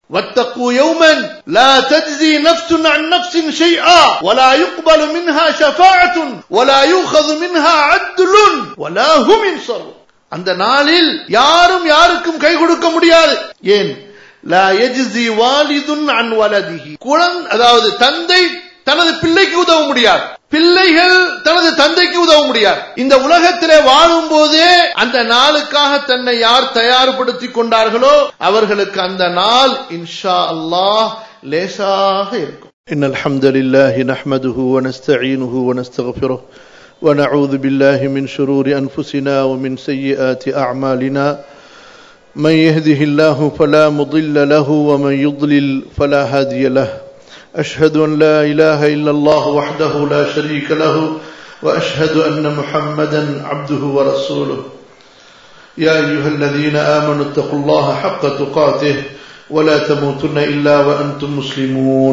واتقوا يوما لا تجزي نفس عن نفس شيئا ولا يقبل منها شفاعة ولا يؤخذ منها عدل ولا هم ينصرون அந்த நாளில் யாரும் யாருக்கும் கை கொடுக்க முடியாது ஏன் லா யஜ்ஸி வாலிதுன் அன் வலதிஹி குழந்தை அதாவது தந்தை தனது பிள்ளைக்கு உதவ முடியாது பிள்ளைகள் தனது தந்தைக்கு உதவ முடியாது இந்த உலகத்திலே வாழும் போதே அந்த நாளுக்காக தன்னை யார் தயார்படுத்திக் கொண்டார்களோ அவர்களுக்கு அந்த நாள் இன்ஷா அல்லாஹ் லேசாக இருக்கும் إن الحمد لله نحمده ونستعينه ونستغفره ونعوذ بالله من شرور أنفسنا ومن سيئات أعمالنا من يهده الله فلا مضل له ومن يضلل فلا هادي له أشهد أن لا إله إلا الله وحده لا شريك له وأشهد أن محمدا عبده ورسوله يا أيها الذين آمنوا اتقوا الله حق تقاته ولا تموتن إلا وأنتم مسلمون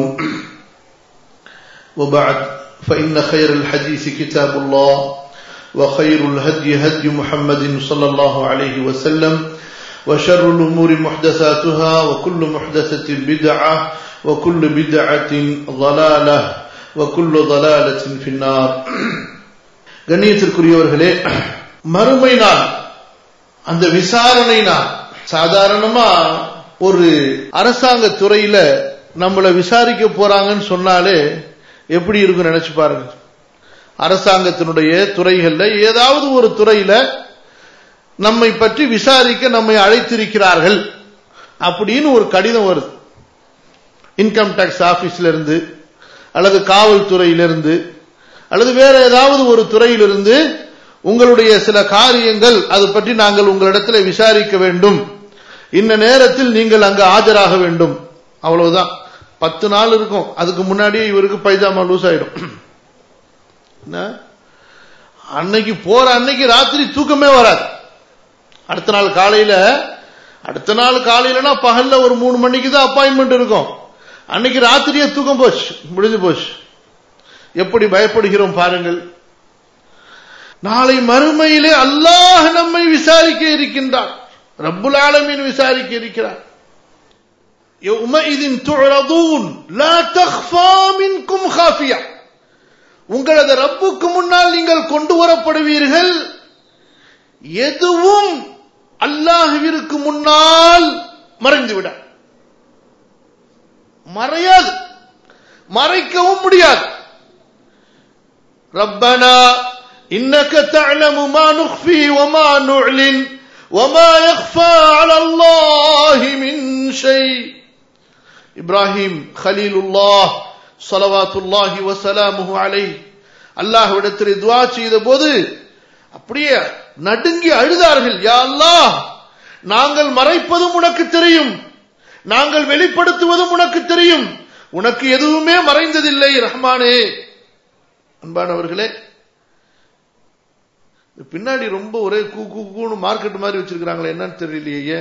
وبعد فإن خير الحديث كتاب الله وخير الهدي هدي محمد صلى الله عليه وسلم وشر الأمور محدثاتها وكل محدثة بدعة وكل بدعة ضلالة وكل ضلالة في النار கண்ணியத்திற்குரியவர்களே மறுமை நாள் அந்த விசாரணை நாள் சாதாரணமா ஒரு அரசாங்க துறையில நம்மள விசாரிக்க போறாங்கன்னு சொன்னாலே எப்படி இருக்கும் நினைச்சு பாருங்க அரசாங்கத்தினுடைய துறைகள்ல ஏதாவது ஒரு துறையில நம்மை பற்றி விசாரிக்க நம்மை அழைத்திருக்கிறார்கள் அப்படின்னு ஒரு கடிதம் வருது இன்கம் டாக்ஸ் ஆபீஸ்ல இருந்து அல்லது காவல்துறையிலிருந்து அல்லது வேற ஏதாவது ஒரு துறையிலிருந்து உங்களுடைய சில காரியங்கள் அது பற்றி நாங்கள் உங்களிடத்தில் விசாரிக்க வேண்டும் இந்த நேரத்தில் நீங்கள் அங்கு ஆஜராக வேண்டும் அவ்வளவுதான் பத்து நாள் இருக்கும் அதுக்கு முன்னாடியே இவருக்கு பைஜாமா லூஸ் ஆயிடும் என்ன அன்னைக்கு போற அன்னைக்கு ராத்திரி தூக்கமே வராது அடுத்த நாள் காலையில அடுத்த நாள் காலையிலனா பகல்ல ஒரு மூணு மணிக்கு தான் அப்பாயின்மெண்ட் இருக்கும் அன்னைக்கு ராத்திரியே தூக்கம் போச்சு முடிஞ்சு போச்சு எப்படி பயப்படுகிறோம் பாருங்கள் நாளை மறுமையிலே அல்லாஹ் நம்மை விசாரிக்க இருக்கின்றார் ரப்புல் ஆலமீன் விசாரிக்க இருக்கிறார் يومئذ تعرضون لا تخفى منكم خافية உங்களது ரப்புக்கு முன்னால் நீங்கள் கொண்டு வரப்படுவீர்கள் எதுவும் அல்லாஹுவிற்கு முன்னால் மறைந்துவிட மறையாது மறைக்கவும் முடியாது ربنا إنك تعلم ما نخفي وما نعلن وما يخفى على الله من شيء இப்ராஹிம் ஹலீலுல்லாஹ் சலவாத்துல்லாஹி வசலாமுஹு அலை அல்லாஹ்விடத்தில் துவா செய்த போது அப்படியே நடுங்கி அழுதார்கள் யா அல்லாஹ் நாங்கள் மறைப்பதும் உனக்கு தெரியும் நாங்கள் வெளிப்படுத்துவதும் உனக்கு தெரியும் உனக்கு எதுவுமே மறைந்ததில்லை ரஹ்மானே அன்பானவர்களே பின்னாடி ரொம்ப ஒரே கூ கூ கூன்னு மார்க்கெட் மாதிரி வச்சிருக்கிறாங்களே என்னன்னு தெரியலையே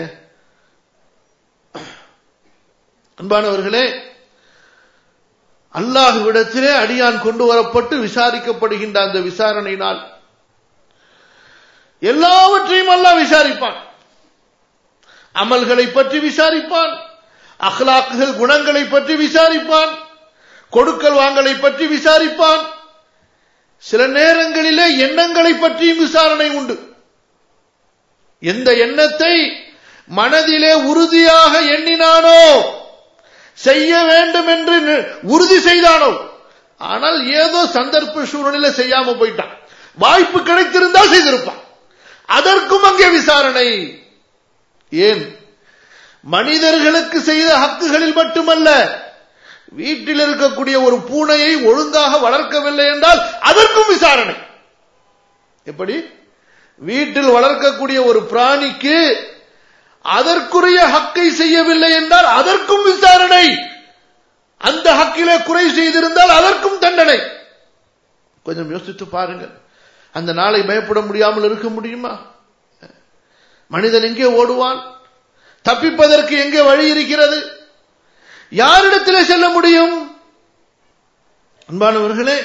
அன்பானவர்களே அல்லாஹுவிடத்திலே அடியான் கொண்டு வரப்பட்டு விசாரிக்கப்படுகின்ற அந்த விசாரணை நாள் எல்லாவற்றையும் அல்லாஹ் விசாரிப்பான் அமல்களை பற்றி விசாரிப்பான் அஹ்லாக்குகள் குணங்களை பற்றி விசாரிப்பான் கொடுக்கல் வாங்கலை பற்றி விசாரிப்பான் சில நேரங்களிலே எண்ணங்களை பற்றியும் விசாரணை உண்டு எந்த எண்ணத்தை மனதிலே உறுதியாக எண்ணினானோ செய்ய வேண்டும் என்று உறுதி செய்தானோ ஆனால் ஏதோ சந்தர்ப்ப சூழ்நிலை செய்யாம போயிட்டான் வாய்ப்பு கிடைத்திருந்தா செய்திருப்பான் அதற்கும் அங்கே விசாரணை ஏன் மனிதர்களுக்கு செய்த ஹக்குகளில் மட்டுமல்ல வீட்டில் இருக்கக்கூடிய ஒரு பூனையை ஒழுங்காக வளர்க்கவில்லை என்றால் அதற்கும் விசாரணை எப்படி வீட்டில் வளர்க்கக்கூடிய ஒரு பிராணிக்கு அதற்குரிய ஹக்கை செய்யவில்லை என்றால் அதற்கும் விசாரணை அந்த ஹக்கிலே குறை செய்திருந்தால் அதற்கும் தண்டனை கொஞ்சம் யோசித்து பாருங்கள் அந்த நாளை பயப்பட முடியாமல் இருக்க முடியுமா மனிதன் எங்கே ஓடுவான் தப்பிப்பதற்கு எங்கே வழி இருக்கிறது யாரிடத்திலே செல்ல முடியும் அன்பானவர்களே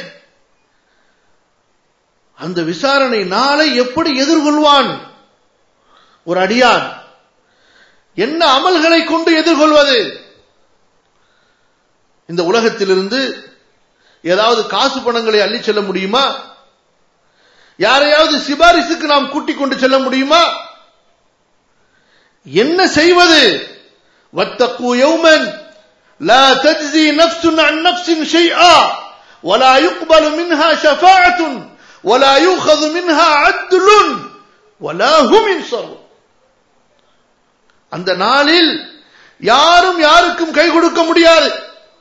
அந்த விசாரணை நாளை எப்படி எதிர்கொள்வான் ஒரு அடியான் என்ன அமல்களை கொண்டு எதிர்கொள்வது இந்த உலகத்திலிருந்து ஏதாவது காசு பணங்களை அள்ளி செல்ல முடியுமா யாரையாவது சிபாரிசுக்கு நாம் கூட்டிக் கொண்டு செல்ல முடியுமா என்ன செய்வது واتقوا يوما لا تجزي نفس عن نفس شيئا ولا يقبل منها شفاعة ولا يؤخذ منها عدل ولا هم ينصرون அந்த நாளில் யாரும் யாருக்கும் கை கொடுக்க முடியாது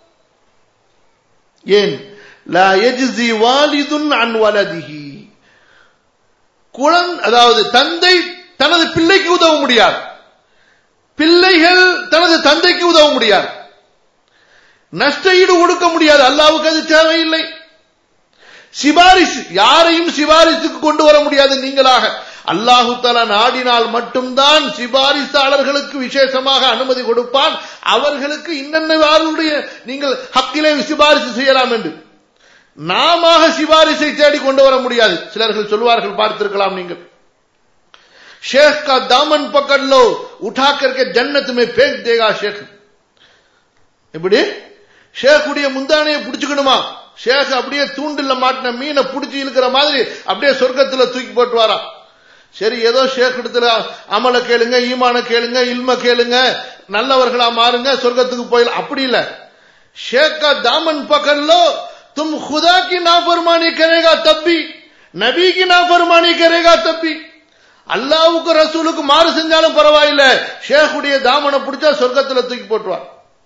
ஏன் லா யஜ்ஸி வாலிதுன் அன் வலதிஹி குழந்தை அதாவது தந்தை தனது பிள்ளைக்கு உதவ முடியாது பிள்ளைகள் தனது தந்தைக்கு உதவ முடியாது நஷ்ட ஈடு கொடுக்க முடியாது அல்லாவுக்கு அது தேவையில்லை சிபாரிசு யாரையும் சிபாரிசுக்கு கொண்டு வர முடியாது நீங்களாக அல்லாஹு தலா நாடினால் மட்டும்தான் சிபாரிசாளர்களுக்கு விசேஷமாக அனுமதி கொடுப்பான் அவர்களுக்கு இன்னென்ன நீங்கள் ஹக்கிலே சிபாரிசு செய்யலாம் என்று நாம சிபாரிசை தேடி கொண்டு வர முடியாது சிலர்கள் சொல்வார்கள் பார்த்திருக்கலாம் நீங்கள் शेख का दामन पकड़ लो उठा करके जन्नत में फेंक देगा शेख எப்படி ஷேக்குடைய முந்தானையை பிடிச்சுக்கணுமா ஷேக் அப்படியே தூண்டில் மாட்டின மீனை பிடிச்சி இழுக்கிற மாதிரி அப்படியே சொர்க்கத்துல தூக்கி போட்டு வாரா சரி ஏதோ ஷேக் இடத்துல அமல கேளுங்க ஈமான கேளுங்க இல்ம கேளுங்க நல்லவர்களா மாறுங்க சொர்க்கத்துக்கு போயிடலாம் அப்படி இல்ல ஷேக்கா தாமன் பக்கல்லோ तुम खुदा की नाफरमानी करेगा तब भी नबी की नाफरमानी करेगा तब भी அல்லாவுக்கு ரசூலுக்கு மாறு செஞ்சாலும் பரவாயில்ல ஷேக்குடைய தாமனை பிடிச்சா சொர்க்கத்துல தூக்கி போட்டுவார்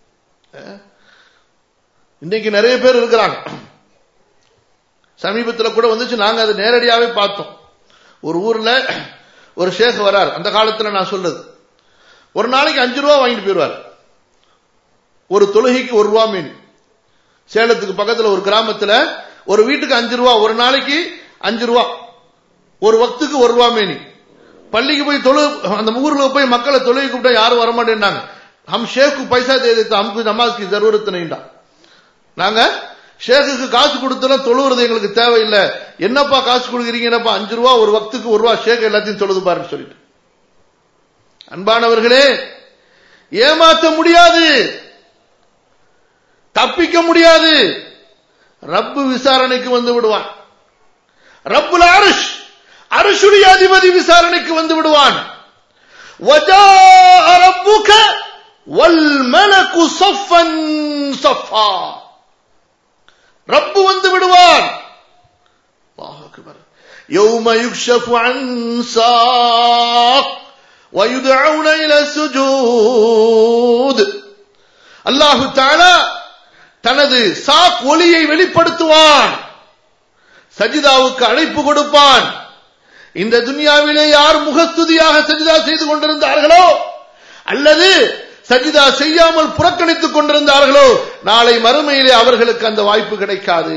இன்னைக்கு நிறைய பேர் இருக்கிறாங்க சமீபத்தில் கூட வந்துச்சு நாங்க அதை நேரடியாவே பார்த்தோம் ஒரு ஊர்ல ஒரு ஷேக் வரார் அந்த காலத்துல நான் சொல்றது ஒரு நாளைக்கு அஞ்சு ரூபா வாங்கிட்டு போயிடுவார் ஒரு தொழுகைக்கு ஒரு ரூபா மீன் சேலத்துக்கு பக்கத்துல ஒரு கிராமத்துல ஒரு வீட்டுக்கு அஞ்சு ரூபா ஒரு நாளைக்கு அஞ்சு ரூபா ஒரு வக்துக்கு ஒரு ரூபா மேனி பள்ளிக்கு போய் தொழு அந்த ஊர்ல போய் மக்களை தொழுகை கூப்பிட்டா யாரும் வரமாட்டேன்னாங்க ஹம் ஷேக்கு பைசா தே தேத்தா ஹம்கு நமாஸ்க்கு ஜரூரத் நைண்டா நாங்க ஷேக்குக்கு காசு கொடுத்தோம் தொழுவுறது எங்களுக்கு தேவையில்லை என்னப்பா காசு கொடுக்குறீங்க என்னப்பா அஞ்சு ரூபா ஒரு வக்துக்கு ஒரு ரூபா ஷேக் எல்லாத்தையும் தொழுது பாருன்னு சொல்லிட்டு அன்பானவர்களே ஏமாற்ற முடியாது தப்பிக்க முடியாது ரப்பு விசாரணைக்கு வந்து விடுவான் ரப்புல் அரிஷ் அரிசுடைய அதிபதி விசாரணைக்கு வந்து விடுவான் وَجَاءَ رَبُّكَ وَالْمَلَكُ صَفًّا صَفًّا ரப்பு வந்து விடுவான் அல்லாஹ் அக்பர் يَوْمَ يُكْشَفُ عَنْ سَاقٍ وَيُدْعَوْنَ إِلَى السُّجُودِ அல்லாஹு தஆலா தனது சாக் ஒளியை வெளிப்படுத்துவான் சஜிதாவுக்கு அழைப்பு கொடுப்பான் இந்த துனியாவிலே யார் முகஸ்துதியாக சஜிதா செய்து கொண்டிருந்தார்களோ அல்லது சஜிதா செய்யாமல் புறக்கணித்துக் கொண்டிருந்தார்களோ நாளை மறுமையிலே அவர்களுக்கு அந்த வாய்ப்பு கிடைக்காது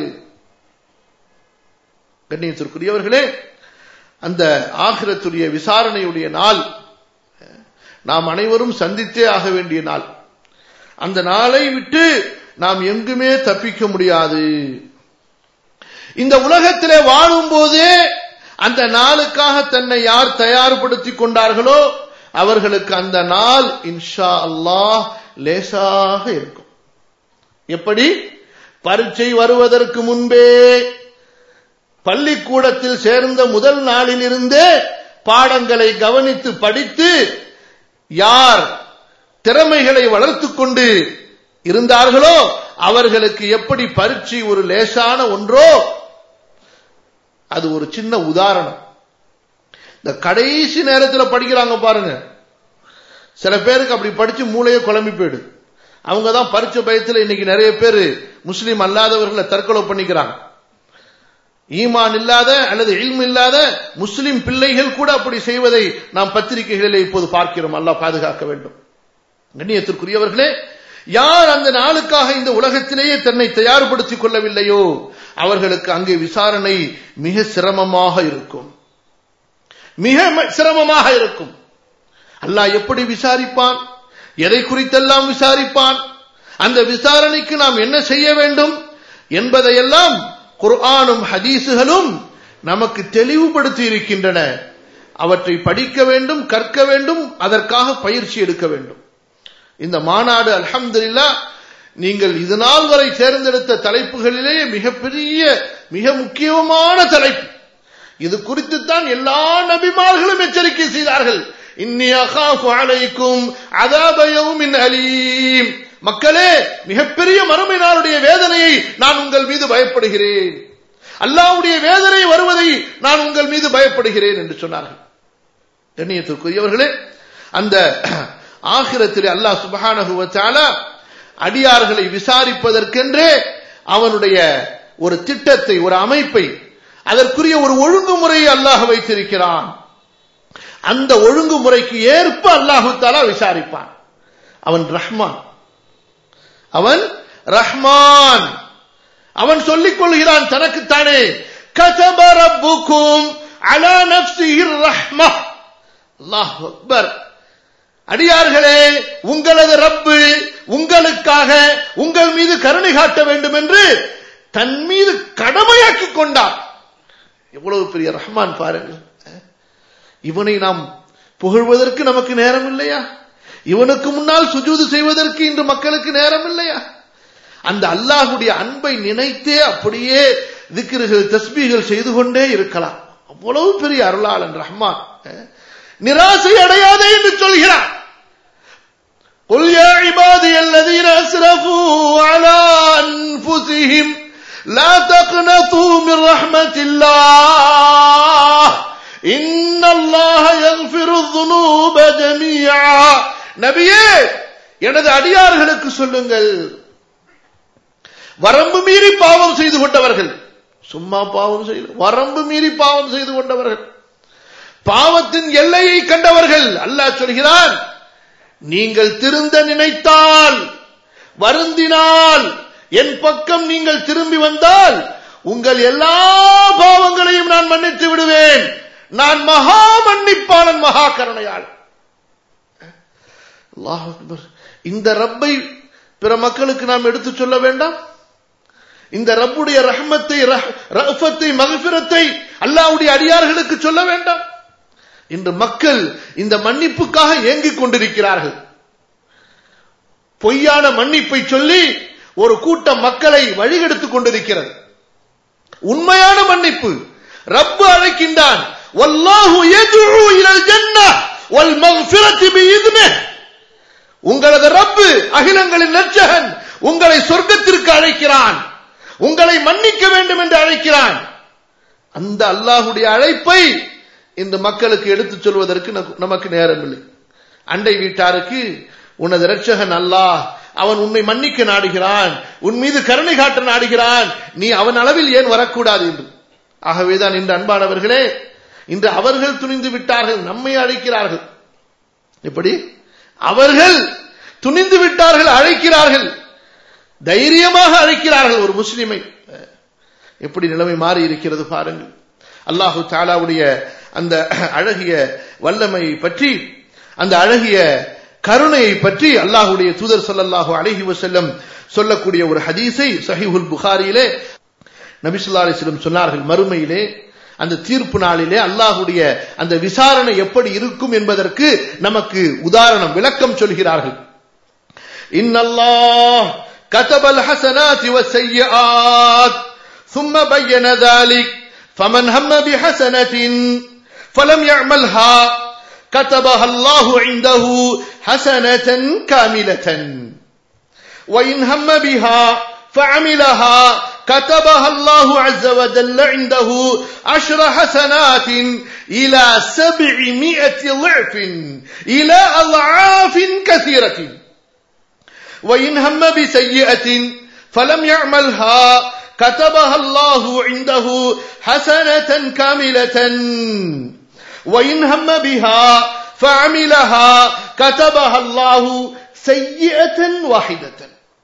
கண்ணியத்திற்குரியவர்களே அந்த ஆகிரத்துடைய விசாரணையுடைய நாள் நாம் அனைவரும் சந்தித்தே ஆக வேண்டிய நாள் அந்த நாளை விட்டு நாம் எங்குமே தப்பிக்க முடியாது இந்த உலகத்திலே வாழும் போதே அந்த நாளுக்காக தன்னை யார் தயார்படுத்திக் கொண்டார்களோ அவர்களுக்கு அந்த நாள் இன்ஷா அல்லாஹ் லேசாக இருக்கும் எப்படி பரீட்சை வருவதற்கு முன்பே பள்ளிக்கூடத்தில் சேர்ந்த முதல் நாளிலிருந்தே பாடங்களை கவனித்து படித்து யார் திறமைகளை வளர்த்துக் கொண்டு இருந்தார்களோ அவர்களுக்கு எப்படி பரீட்சை ஒரு லேசான ஒன்றோ அது ஒரு சின்ன உதாரணம் இந்த கடைசி நேரத்தில் படிக்கிறாங்க பாருங்க சில பேருக்கு அப்படி படிச்சு மூளையே குழம்பி போயிடு அவங்க தான் பரிச்ச பயத்தில் இன்னைக்கு நிறைய பேர் முஸ்லீம் அல்லாதவர்களை தற்கொலை பண்ணிக்கிறாங்க ஈமான் இல்லாத அல்லது இல்மு இல்லாத முஸ்லிம் பிள்ளைகள் கூட அப்படி செய்வதை நாம் பத்திரிகைகளில் இப்போது பார்க்கிறோம் அல்லாஹ் பாதுகாக்க வேண்டும் கண்ணியத்திற்குரியவர்களே யார் அந்த நாளுக்காக இந்த உலகத்திலேயே தன்னை தயார்படுத்திக் கொள்ளவில்லையோ அவர்களுக்கு அங்கே விசாரணை மிக சிரமமாக இருக்கும் மிக சிரமமாக இருக்கும் அல்லாஹ் எப்படி விசாரிப்பான் எதை குறித்தெல்லாம் விசாரிப்பான் அந்த விசாரணைக்கு நாம் என்ன செய்ய வேண்டும் என்பதையெல்லாம் குர்ஆனும் ஹதீசுகளும் நமக்கு தெளிவுபடுத்தி இருக்கின்றன அவற்றை படிக்க வேண்டும் கற்க வேண்டும் அதற்காக பயிற்சி எடுக்க வேண்டும் இந்த மாநாடு அல்ஹம்துலில்லா நீங்கள் இது நாள் வரை தேர்ந்தெடுத்த தலைப்புகளிலே மிகப்பெரிய மிக முக்கியமான தலைப்பு இது குறித்து தான் எல்லா நபிமார்களும் எச்சரிக்கை செய்தார்கள் இன்னி அகாஃபு அலைக்கும் அதாபயவும் அலீம் மக்களே மிகப்பெரிய மறுமை நாளுடைய வேதனையை நான் உங்கள் மீது பயப்படுகிறேன் அல்லாவுடைய வேதனை வருவதை நான் உங்கள் மீது பயப்படுகிறேன் என்று சொன்னார்கள் கண்ணியத்திற்குரியவர்களே அந்த ஆகிரத்திலே அல்லாஹ் சுபஹானகுவத்தால அடியார்களை விசாரிப்பதற்கென்றே அவனுடைய ஒரு திட்டத்தை ஒரு அமைப்பை அதற்குரிய ஒரு ஒழுங்குமுறையை அல்லாஹ் வைத்திருக்கிறான் அந்த ஒழுங்குமுறைக்கு ஏற்ப அல்லாஹு தாலா விசாரிப்பான் அவன் ரஹ்மான் அவன் ரஹ்மான் அவன் சொல்லிக் கொள்கிறான் தனக்குத்தானே கதப ரப்புக்கும் அலா நப்சிஹிர் ரஹ்மா அல்லாஹ் அக்பர் அடியார்களே உங்களது ரப்பு உங்களுக்காக உங்கள் மீது கருணை காட்ட வேண்டும் என்று தன் மீது கடமையாக்கி கொண்டார் எவ்வளவு பெரிய ரஹ்மான் பாருங்கள் இவனை நாம் புகழ்வதற்கு நமக்கு நேரம் இல்லையா இவனுக்கு முன்னால் சுஜூது செய்வதற்கு இன்று மக்களுக்கு நேரம் இல்லையா அந்த அல்லாஹுடைய அன்பை நினைத்தே அப்படியே திக்கிறுகள் தஸ்பீகள் செய்து கொண்டே இருக்கலாம் அவ்வளவு பெரிய அருளாளன் ரஹ்மான் நிராசை அடையாதே என்று சொல்கிறார் قل يا عبادي الذين أسرفوا على أنفسهم لا تقنطوا من رحمة الله إن الله يغفر الذنوب جميعا நபியே எனது அடியார்களுக்கு சொல்லுங்கள் வரம்பு மீறி பாவம் செய்து கொண்டவர்கள் சும்மா பாவம் செய்து வரம்பு மீறி பாவம் செய்து கொண்டவர்கள் பாவத்தின் எல்லையை கண்டவர்கள் அல்லாஹ் சொல்கிறான் நீங்கள் திருந்த நினைத்தால் வருந்தினால் என் பக்கம் நீங்கள் திரும்பி வந்தால் உங்கள் எல்லா பாவங்களையும் நான் மன்னித்து விடுவேன் நான் மகா மன்னிப்பாளன் மகா கருணையாளன் இந்த ரப்பை பிற மக்களுக்கு நாம் எடுத்து சொல்ல வேண்டாம் இந்த ரப்புடைய ரஹமத்தை ரஃபத்தை மகபிரத்தை அல்லாவுடைய அடியார்களுக்கு சொல்ல வேண்டாம் இன்று மக்கள் இந்த மன்னிப்புக்காக ஏங்கிக் கொண்டிருக்கிறார்கள் பொய்யான மன்னிப்பை சொல்லி ஒரு கூட்டம் மக்களை வழிகெடுத்துக் கொண்டிருக்கிறது உண்மையான மன்னிப்பு ரப்பு அழைக்கின்றான் வல்லாஹு யதுஉ இலல் ஜன்னah வல் மக்ஃபிரத்தி பிஇذنه உங்களது ரப்பு அகிலங்களின் நற்சகன் உங்களை சொர்க்கத்திற்கு அழைக்கிறான் உங்களை மன்னிக்க வேண்டும் என்று அழைக்கிறான் அந்த அல்லாஹுடைய அழைப்பை இந்த மக்களுக்கு எடுத்துச் சொல்வதற்கு நமக்கு நேரம் இல்லை அண்டை வீட்டாருக்கு உனது இரட்சகன் அல்லாஹ் அவன் உன்னை மன்னிக்க நாடுகிறான் உன் மீது கருணை காட்ட நாடுகிறான் நீ அவன் அளவில் ஏன் வரக்கூடாது என்று ஆகவேதான் இன்று அன்பானவர்களே இன்று அவர்கள் துணிந்து விட்டார்கள் நம்மை அழைக்கிறார்கள் எப்படி அவர்கள் துணிந்து விட்டார்கள் அழைக்கிறார்கள் தைரியமாக அழைக்கிறார்கள் ஒரு முஸ்லிமை எப்படி நிலைமை மாறி இருக்கிறது பாருங்கள் அல்லாஹு தாலாவுடைய அந்த அழகிய வல்லமை பற்றி அந்த அழகிய கருணையை பற்றி அல்லாஹுடைய தூதர் சொல்லல்லாஹு அழகி வசல்லம் சொல்லக்கூடிய ஒரு ஹதீஸை சஹிஹுல் புகாரியிலே நபிசுல்லா அலிஸ்லம் சொன்னார்கள் மறுமையிலே அந்த தீர்ப்பு நாளிலே அல்லாஹுடைய அந்த விசாரணை எப்படி இருக்கும் என்பதற்கு நமக்கு உதாரணம் விளக்கம் சொல்கிறார்கள் இன்னல்லாஹ் كتب الحسنات والسيئات ثم بين ذلك فمن هم بحسنة فلم يعملها كتبها الله عنده حسنة كاملة وإن هم بها فعملها كتبها الله عز وجل عنده عشر حسنات إلى سبعمائة ضعف إلى أضعاف كثيرة وإن هم بسيئة فلم يعملها كتبها الله عنده حسنة كاملة وإن هم بها فعملها كتبها الله سيئة واحدة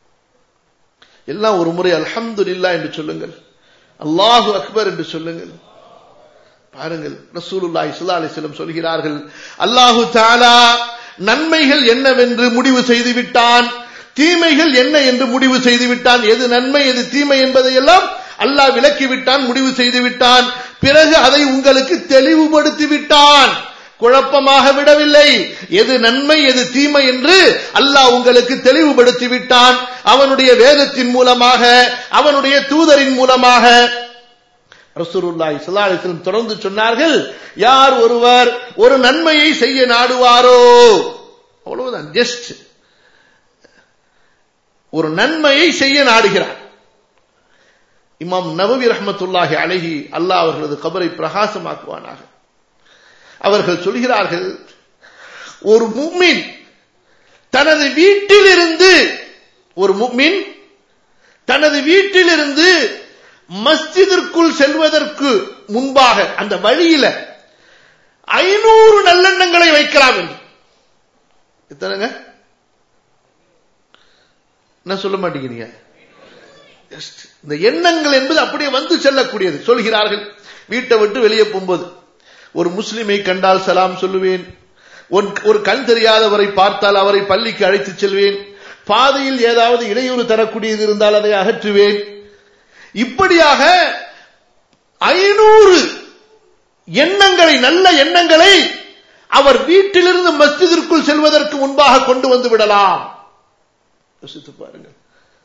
எல்லாம் ஒரு முறை அல்ஹம்துலில்லா என்று சொல்லுங்கள் அல்லாஹு அக்பர் என்று சொல்லுங்கள் பாருங்கள் ரசூலுல்லாஹி ஸல்லல்லாஹு அலைஹி வஸல்லம் சொல்கிறார்கள் அல்லாஹு தஆலா நன்மைகள் என்னவென்று முடிவு செய்து விட்டான் தீமைகள் என்ன என்று முடிவு செய்து விட்டான் எது நன்மை எது தீமை என்பதை எல்லாம் அல்லாஹ் விளக்கி விட்டான் முடிவு செய்து விட்டான் பிறகு அதை உங்களுக்கு தெளிவுபடுத்தி விட்டான் குழப்பமாக விடவில்லை எது நன்மை எது தீமை என்று அல்லாஹ் உங்களுக்கு தெளிவுபடுத்தி விட்டான் அவனுடைய வேதத்தின் மூலமாக அவனுடைய தூதரின் மூலமாக ரசூலுல்லாஹி ஸல்லல்லாஹு அலைஹி வஸல்லம் தொடர்ந்து சொன்னார்கள் யார் ஒருவர் ஒரு நன்மையை செய்ய நாடுவாரோ அவ்வளவுதான் ஜஸ்ட் ஒரு நன்மையை செய்ய நாடுகிறார் இமாம் நபவி ரஹமத்துல்லாஹி அழகி அல்லாஹ் அவர்களது கபரை பிரகாசமாக்குவானாக அவர்கள் சொல்கிறார்கள் ஒரு மும்மின் தனது வீட்டிலிருந்து ஒரு மும்மின் தனது வீட்டிலிருந்து மஸ்ஜிதிற்குள் செல்வதற்கு முன்பாக அந்த வழியில ஐநூறு நல்லெண்ணங்களை வைக்கலாம் என்று எத்தனைங்க என்ன சொல்ல மாட்டேங்கிறீங்க இந்த எண்ணங்கள் என்பது அப்படியே வந்து செல்லக்கூடியது சொல்கிறார்கள் வீட்டை விட்டு வெளியே போகும்போது ஒரு முஸ்லிமை கண்டால் சலாம் சொல்லுவேன் ஒரு கண் தெரியாதவரை பார்த்தால் அவரை பள்ளிக்கு அழைத்து செல்வேன் பாதையில் ஏதாவது இடையூறு தரக்கூடியது இருந்தால் அதை அகற்றுவேன் இப்படியாக ஐநூறு எண்ணங்களை நல்ல எண்ணங்களை அவர் வீட்டிலிருந்து மஸ்ஜிதிற்குள் செல்வதற்கு முன்பாக கொண்டு வந்து விடலாம் யோசித்து பாருங்கள்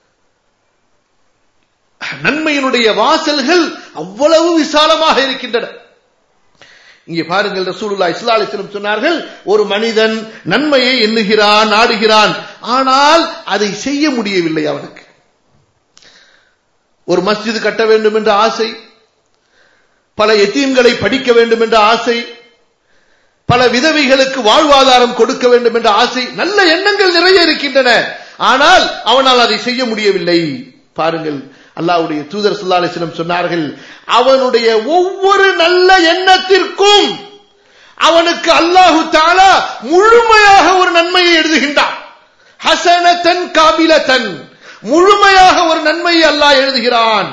நன்மையினுடைய வாசல்கள் அவ்வளவு விசாலமாக இருக்கின்றன இங்கே பாருங்கள் ரசூலுல்லா இஸ்லாலிஸ்லம் சொன்னார்கள் ஒரு மனிதன் நன்மையை எண்ணுகிறான் நாடுகிறான் ஆனால் அதை செய்ய முடியவில்லை அவனுக்கு ஒரு மஸ்ஜித் கட்ட வேண்டும் என்ற ஆசை பல எத்தீம்களை படிக்க வேண்டும் என்ற ஆசை பல விதவைகளுக்கு வாழ்வாதாரம் கொடுக்க வேண்டும் என்ற ஆசை நல்ல எண்ணங்கள் நிறைய இருக்கின்றன ஆனால் அவனால் அதை செய்ய முடியவில்லை பாருங்கள் அல்லாவுடைய தூதர் சுல்லாலிசிலம் சொன்னார்கள் அவனுடைய ஒவ்வொரு நல்ல எண்ணத்திற்கும் அவனுக்கு அல்லாஹு தாலா முழுமையாக ஒரு நன்மையை எழுதுகின்றான் ஹசனத்தன் காபிலத்தன் முழுமையாக ஒரு நன்மையை அல்லாஹ் எழுதுகிறான்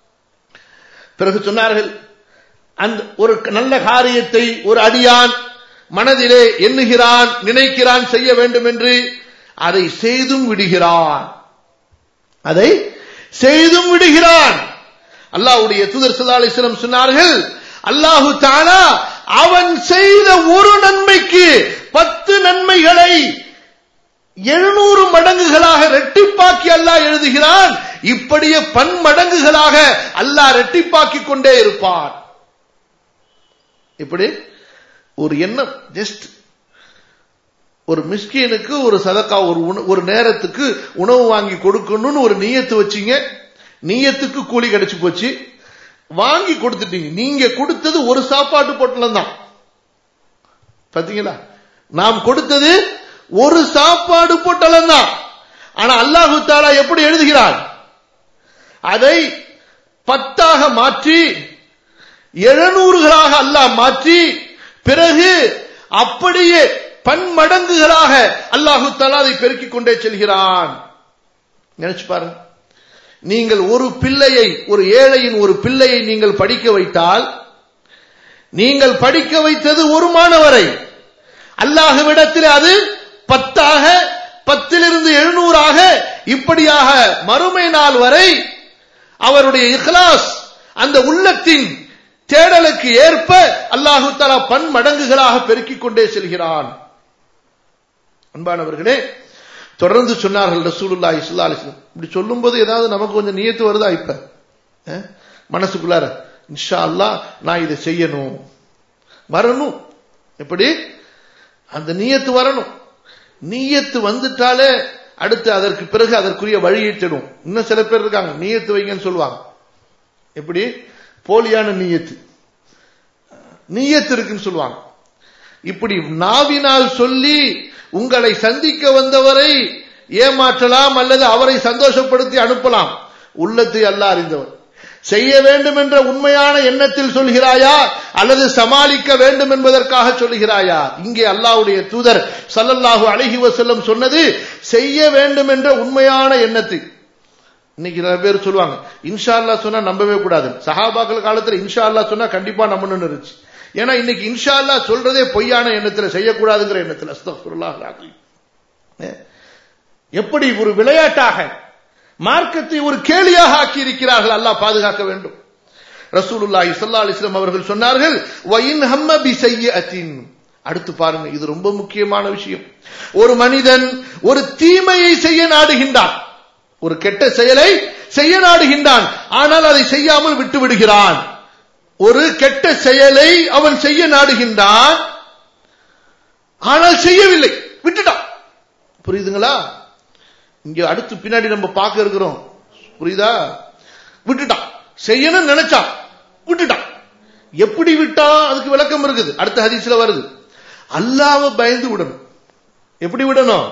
பிறகு சொன்னார்கள் அந்த ஒரு நல்ல காரியத்தை ஒரு அடியான் மனதிலே எண்ணுகிறான் நினைக்கிறான் செய்ய வேண்டும் என்று அதை செய்தும் விடுகிறான் அதை செய்தும் விடுகிறான் அல்லாஹ்வுடைய தூதர் சல்லா அலிஸ்லம் சொன்னார்கள் அல்லாஹு தாலா அவன் செய்த ஒரு நன்மைக்கு பத்து நன்மைகளை எழுநூறு மடங்குகளாக ரெட்டிப்பாக்கி அல்லாஹ் எழுதுகிறான் இப்படியே பன்மடங்குகளாக அல்லாஹ் ரெட்டிப்பாக்கி கொண்டே இருப்பான் இப்படி ஒரு எண்ணம் ஜஸ்ட் ஒரு மிஸ்கீனுக்கு ஒரு சதக்கா ஒரு ஒரு நேரத்துக்கு உணவு வாங்கி கொடுக்கணும்னு ஒரு நீயத்து வச்சீங்க நீயத்துக்கு கூலி கிடைச்சு போச்சு வாங்கி கொடுத்துட்டீங்க நீங்க கொடுத்தது ஒரு சாப்பாட்டு பொட்டலம் தான் பாத்தீங்களா நாம் கொடுத்தது ஒரு சாப்பாடு பொட்டலம் தான் ஆனா அல்லாஹு தாலா எப்படி எழுதுகிறார் அதை பத்தாக மாற்றி எழுநூறுகளாக அல்லாஹ் மாற்றி பிறகு அப்படியே பன்மடங்குகளாக அல்லாஹு தலா அதை பெருக்கிக் கொண்டே செல்கிறான் நினைச்சு பாருங்க நீங்கள் ஒரு பிள்ளையை ஒரு ஏழையின் ஒரு பிள்ளையை நீங்கள் படிக்க வைத்தால் நீங்கள் படிக்க வைத்தது ஒரு மாணவரை அல்லாஹுவிடத்தில் அது பத்தாக பத்திலிருந்து எழுநூறாக இப்படியாக மறுமை நாள் வரை அவருடைய இஹ்லாஸ் அந்த உள்ளத்தின் தேடலுக்கு ஏற்ப அல்லாஹு தலா பன்மடங்குகளாக பெருக்கிக் கொண்டே செல்கிறான் அன்பானவர்களே தொடர்ந்து சொன்னார்கள் ரசூலுல்லா இஸ்லா அலிஸ்லாம் இப்படி சொல்லும் போது ஏதாவது நமக்கு கொஞ்சம் நியத்து வருதா இப்ப மனசுக்குள்ளார இன்ஷா அல்லா நான் இதை செய்யணும் வரணும் எப்படி அந்த நீயத்து வரணும் நீயத்து வந்துட்டாலே அடுத்து அதற்கு பிறகு அதற்குரிய வழியிட்டணும் இன்னும் சில பேர் இருக்காங்க நீயத்து வைங்கன்னு சொல்லுவாங்க எப்படி போலியான நீயத்து நீயத்து இருக்குன்னு சொல்லுவாங்க இப்படி நாவினால் சொல்லி உங்களை சந்திக்க வந்தவரை ஏமாற்றலாம் அல்லது அவரை சந்தோஷப்படுத்தி அனுப்பலாம் உள்ளத்தை அல்ல அறிந்தவர் செய்ய வேண்டும் என்ற உண்மையான எண்ணத்தில் சொல்கிறாயா அல்லது சமாளிக்க வேண்டும் என்பதற்காக சொல்கிறாயா இங்கே அல்லாவுடைய தூதர் சல்லல்லாஹு அழகி வசல்லம் சொன்னது செய்ய வேண்டும் என்ற உண்மையான எண்ணத்தில் இன்னைக்கு நிறைய பேர் சொல்லுவாங்க இன்ஷா அல்லா சொன்னா நம்பவே கூடாது சஹாபாக்கள் காலத்துல இன்ஷா அல்லா சொன்னா கண்டிப்பா நம்பணும்னு இருந்துச்சு ஏன்னா இன்னைக்கு இன்ஷா அல்லா சொல்றதே பொய்யான எண்ணத்துல செய்யக்கூடாதுங்கிற எண்ணத்துல அஸ்தகுல்லாஹ் எப்படி ஒரு விளையாட்டாக மார்க்கத்தை ஒரு கேலியாக ஆக்கி இருக்கிறார்கள் அல்லாஹ் பாதுகாக்க வேண்டும் ரசூலுல்லாஹி ஸல்லல்லாஹு அலைஹி வஸல்லம் அவர்கள் சொன்னார்கள் வயின் ஹம்ம பி சய்யிஅத்தின் அடுத்து பாருங்க இது ரொம்ப முக்கியமான விஷயம் ஒரு மனிதன் ஒரு தீமையை செய்ய நாடுகின்றான் ஒரு கெட்ட செயலை செய்ய நாடுகின்றான் ஆனால் அதை செய்யாமல் விட்டு விடுகிறான் ஒரு கெட்ட செயலை அவன் செய்ய நாடுகின்றான் ஆனால் செய்யவில்லை விட்டுட்டான் புரியுதுங்களா இங்க அடுத்து பின்னாடி நம்ம பார்க்க இருக்கிறோம் புரியுதா விட்டுட்டான் செய்யணும் நினைச்சான் விட்டுட்டான் எப்படி விட்டா அதுக்கு விளக்கம் இருக்குது அடுத்த ஹதீஸ்ல வருது அல்லாஹ்வை பயந்து விடணும் எப்படி விடணும்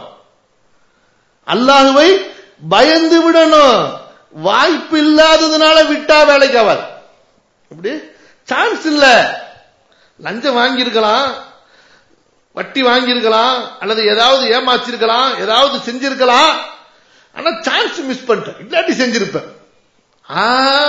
அல்லாஹுவை பயந்து விடணும் வாய்ப்பு இல்லாததுனால விட்டா வேலைக்கு ஆகாது எப்படி சான்ஸ் இல்ல லஞ்சம் வாங்கியிருக்கலாம் வட்டி வாங்கியிருக்கலாம் அல்லது ஏதாவது ஏமாச்சிருக்கலாம் ஏதாவது செஞ்சிருக்கலாம் ஆனா சான்ஸ் மிஸ் பண்ணிட்டேன் இல்லாட்டி செஞ்சிருப்பேன் ஆ,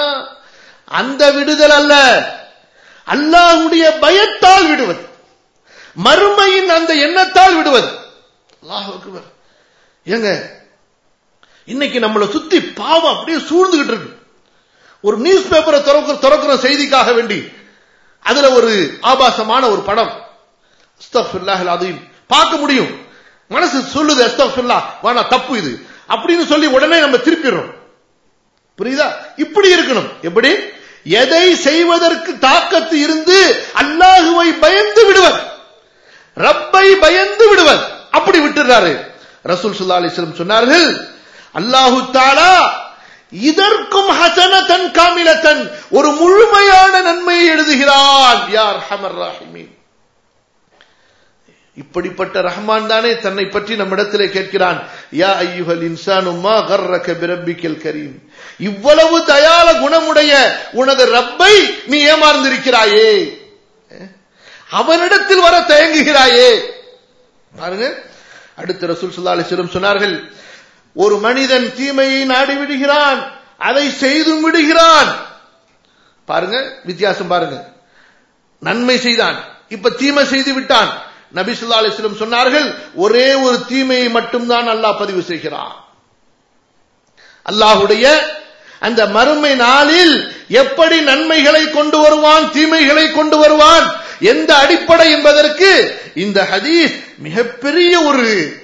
அந்த விடுதல் அல்ல அல்லாஹ்வுடைய பயத்தால் விடுவது மறுமையின் அந்த எண்ணத்தால் விடுவது அல்லாஹ் அக்பர் ஏங்க இன்னைக்கு நம்மளை சுத்தி பாவம் அப்படியே சூழ்ந்துகிட்டு இருக்கு ஒரு நியூஸ் பேப்பரை திறக்கிற திறக்கிற செய்திக்காக வேண்டி அதுல ஒரு ஆபாசமான ஒரு படம் அஸ்தக்ஃபிருல்லாஹ் அதையும் பார்க்க முடியும் மனசு சொல்லுது அஸ்தக்ஃபிருல்லா வானா தப்பு இது அப்படின்னு சொல்லி உடனே நம்ம திருப்பிடுறோம் புரியுதா இப்படி இருக்கணும் எப்படி எதை செய்வதற்கு தாக்கத்து இருந்து அல்லாஹுவை பயந்து விடுவர் ரப்பை பயந்து விடுவர் அப்படி விட்டுறாரு ரசூல் சுல்லா அலிஸ்லம் சொன்னார்கள் அல்லாஹு தாலா இதற்கும் ஹசனத்தன் காமிலத்தன் ஒரு முழுமையான நன்மையை எழுதுகிறான் யார் ஹமர் ராஹிமீன் இப்படிப்பட்ட ரஹ்மான் தானே தன்னை பற்றி நம்மிடத்திலே கேட்கிறான் யா ஐயுகல் இன்சானும்மா கர்ரக பிரப்பிக்கல் கரீம் இவ்வளவு தயால குணமுடைய உனது ரப்பை நீ ஏமாறந்திருக்கிறாயே அவனிடத்தில் வர தயங்குகிறாயே பாருங்க அடுத்த ரசூல் சுல்லா அலிஸ்லம் சொன்னார்கள் ஒரு மனிதன் தீமையை நாடி விடுகிறான் அதை செய்தும் விடுகிறான் பாருங்க வித்தியாசம் பாருங்க நன்மை செய்தான் இப்ப தீமை செய்து விட்டான் நபி சொல்லா அலிஸ்லம் சொன்னார்கள் ஒரே ஒரு தீமையை மட்டும்தான் அல்லாஹ் பதிவு செய்கிறான் அல்லாஹுடைய அந்த மறுமை நாளில் எப்படி நன்மைகளை கொண்டு வருவான் தீமைகளை கொண்டு வருவான் எந்த அடிப்படை என்பதற்கு இந்த ஹதீஸ் மிகப்பெரிய ஒரு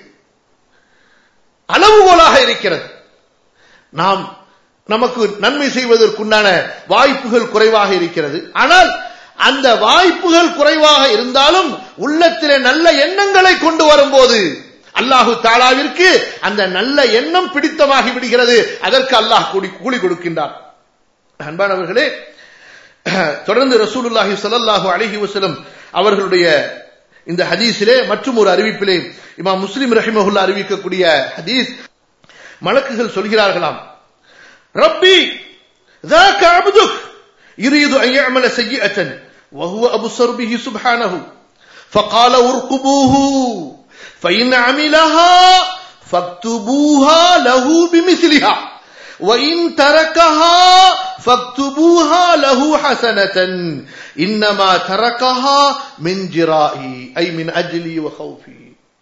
அளவுகோலாக இருக்கிறது நாம் நமக்கு நன்மை செய்வதற்குண்டான வாய்ப்புகள் குறைவாக இருக்கிறது ஆனால் அந்த வாய்ப்புகள் குறைவாக இருந்தாலும் உள்ளத்திலே நல்ல எண்ணங்களை கொண்டு வரும்போது அல்லாஹு தாலாவிற்கு அந்த நல்ல எண்ணம் பிடித்தமாகி விடுகிறது அதற்கு அல்லாஹ் கூலி கூலி கொடுக்கின்றார் அன்பானவர்களே தொடர்ந்து ரசூலுல்லாஹி ஸல்லல்லாஹு அலைஹி வஸல்லம் அவர்களுடைய இந்த ஹதீஸிலே மற்றும் ஒரு அறிவிப்பிலே இமாம் முஸ்லிம் ரஹிமஹுல்லா அறிவிக்கக்கூடிய ஹதீஸ் மலக்குகள் சொல்கிறார்களாம் ரப்பி ذاك عبدك يريد أن يعمل سيئة وهو أبصر به سبحانه فقال ارقبوه فإن عملها فاكتبوها له بمثلها وإن تركها فاكتبوها له حسنة إنما تركها من جرائي أي من أجلي وخوفي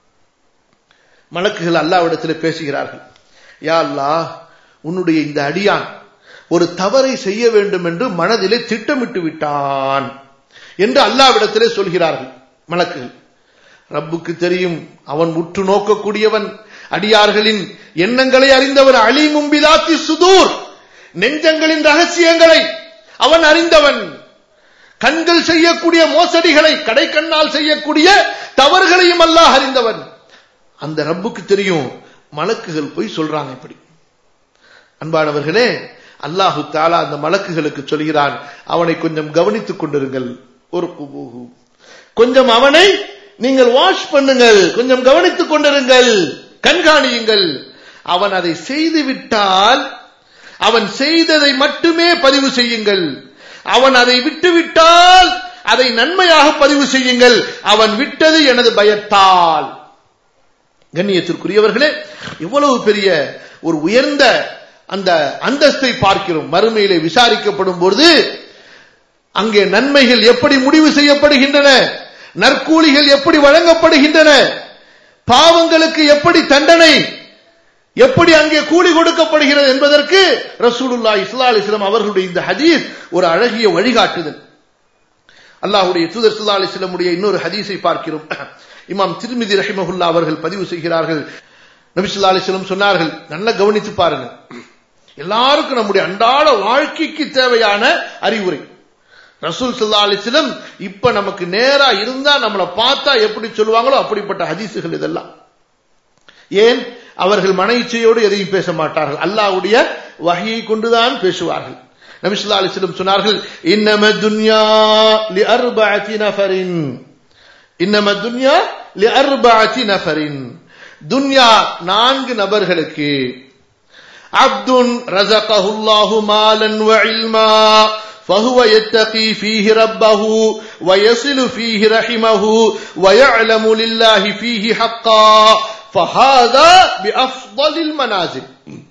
மலக்குகள் அல்லாவிடத்தில் பேசுகிறார்கள் யா அல்லாஹ் உன்னுடைய இந்த அடியான் ஒரு தவறை செய்ய வேண்டும் என்று மனதிலே திட்டமிட்டு விட்டான் என்று அல்லாவிடத்திலே சொல்கிறார்கள் மலக்குகள் ரப்புக்கு தெரியும் அவன் உற்று நோக்கக்கூடியவன் அடியார்களின் எண்ணங்களை அறிந்தவன் அலிமும் பிதாத்தி சுதூர் நெஞ்சங்களின் ரகசியங்களை அவன் அறிந்தவன் கண்கள் செய்யக்கூடிய மோசடிகளை கடை கண்ணால் செய்யக்கூடிய தவறுகளையும் அல்லாஹ் அறிந்தவன் அந்த ரப்புக்கு தெரியும் மலக்குகள் போய் சொல்றாங்க இப்படி அன்பானவர்களே அல்லாஹு தாலா அந்த மலக்குகளுக்கு சொல்கிறான் அவனை கொஞ்சம் கவனித்துக் கொண்டிருங்கள் ஒரு குபூஹு கொஞ்சம் அவனை நீங்கள் வாஷ் பண்ணுங்கள் கொஞ்சம் கவனித்துக் கொண்டிருங்கள் கண்காணியுங்கள் அவன் அதை செய்து விட்டால் அவன் செய்ததை மட்டுமே பதிவு செய்யுங்கள் அவன் அதை விட்டுவிட்டால் அதை நன்மையாக பதிவு செய்யுங்கள் அவன் விட்டது எனது பயத்தால் கண்ணியத்திற்குரியவர்களே இவ்வளவு பெரிய ஒரு உயர்ந்த அந்த அந்தஸ்தை பார்க்கிறோம் மறுமையிலே விசாரிக்கப்படும் பொழுது அங்கே நன்மைகள் எப்படி முடிவு செய்யப்படுகின்றன நற்கூலிகள் எப்படி வழங்கப்படுகின்றன பாவங்களுக்கு எப்படி தண்டனை எப்படி அங்கே கூலி கொடுக்கப்படுகிறது என்பதற்கு ரசூலுல்லா இஸ்லா அலிஸ்லாம் அவர்களுடைய இந்த ஹதீஸ் ஒரு அழகிய வழிகாட்டுதல் அல்லாஹுடைய தூதர் சுல்லா அலிஸ்லமுடைய இன்னொரு ஹதீஸை பார்க்கிறோம் இமாம் திருமிதி ரஹிமஹுல்லா அவர்கள் பதிவு செய்கிறார்கள் நபி சொல்லா அலிஸ்லம் சொன்னார்கள் நல்லா கவனித்து பாருங்க எல்லாருக்கும் நம்முடைய அன்றாட வாழ்க்கைக்கு தேவையான அறிவுரை ரசூல் சல்லா அலிஸ்லம் இப்ப நமக்கு நேரா இருந்தா நம்மளை பார்த்தா எப்படி சொல்லுவாங்களோ அப்படிப்பட்ட ஹதீசுகள் இதெல்லாம் ஏன் அவர்கள் மன இச்சையோடு எதையும் பேச மாட்டார்கள் அல்லாவுடைய வகையை கொண்டுதான் பேசுவார்கள் நபி சொல்லா அலிஸ்லம் சொன்னார்கள் இன்னம துன்யா லி அர்பஅத்தி நஃபரின் இன்னம துன்யா லி அர்பஅத்தி நஃபரின் துன்யா நான்கு நபர்களுக்கு அப்துன் ரஸகஹுல்லாஹு மாலன் வ இல்மா فهو يتقي فيه ربه ويصل فيه رحمه ويعلم لله فيه حقا فهذا بأفضل المنازل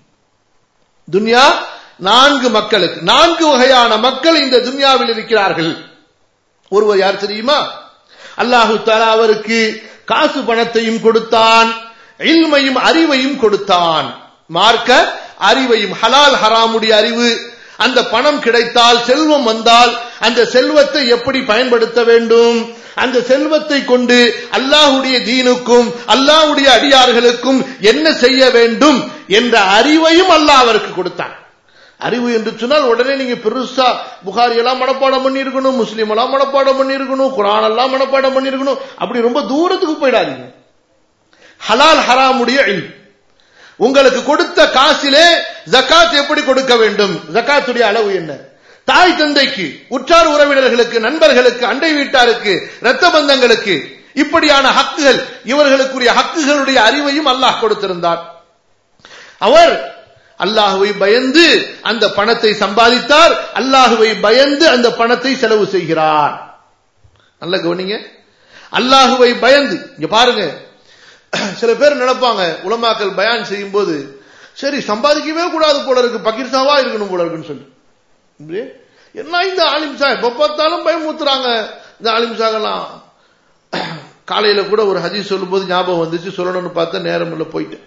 துன்யா நான்கு மக்களுக்கு நான்கு வகையான மக்கள் இந்த துன்யாவில் இருக்கிறார்கள் ஒருவர் யார் தெரியுமா அல்லாஹு தாலா அவருக்கு காசு பணத்தையும் கொடுத்தான் இல்மையும் அறிவையும் கொடுத்தான் மார்க்க அறிவையும் ஹலால் ஹராமுடைய அறிவு அந்த பணம் கிடைத்தால் செல்வம் வந்தால் அந்த செல்வத்தை எப்படி பயன்படுத்த வேண்டும் அந்த செல்வத்தை கொண்டு அல்லாஹுடைய தீனுக்கும் அல்லாஹுடைய அடியார்களுக்கும் என்ன செய்ய வேண்டும் என்ற அறிவையும் அல்லாஹ் அவருக்கு கொடுத்தான் அறிவு என்று சொன்னால் உடனே நீங்க பெருசா புகாரி எல்லாம் மனப்பாடம் பண்ணிருக்கணும் முஸ்லீம் எல்லாம் மனப்பாடம் பண்ணிருக்கணும் குரான் எல்லாம் மனப்பாடம் பண்ணிருக்கணும் அப்படி ரொம்ப தூரத்துக்கு போயிடாதீங்க ஹலால் ஹராமுடைய இல்ம் உங்களுக்கு கொடுத்த காசிலே ஜக்காத் எப்படி கொடுக்க வேண்டும் ஜக்காத்துடைய அளவு என்ன தாய் தந்தைக்கு உற்றார் உறவினர்களுக்கு நண்பர்களுக்கு அண்டை வீட்டாருக்கு இரத்த பந்தங்களுக்கு இப்படியான ஹக்குகள் இவர்களுக்குரிய ஹக்குகளுடைய அறிவையும் அல்லாஹ் கொடுத்திருந்தார் அவர் அல்லாஹுவை பயந்து அந்த பணத்தை சம்பாதித்தார் அல்லாஹுவை பயந்து அந்த பணத்தை செலவு செய்கிறார் நல்ல கவனிங்க அல்லாஹுவை பயந்து இங்க பாருங்க சில பேர் நினைப்பாங்க உலமாக்கல் பயான் செய்யும் போது சரி சம்பாதிக்கவே கூடாது போல இருக்கு பகிர்சாவா இருக்கணும் போல இருக்குன்னு சொல்லி என்ன இந்த ஆலிம்சா எப்ப பார்த்தாலும் பயமுத்துறாங்க இந்த ஆலிம்சாகலாம் காலையில கூட ஒரு ஹதீஸ் சொல்லும் போது ஞாபகம் வந்துச்சு சொல்லணும்னு பார்த்தா நேரம் உள்ள போயிட்டேன்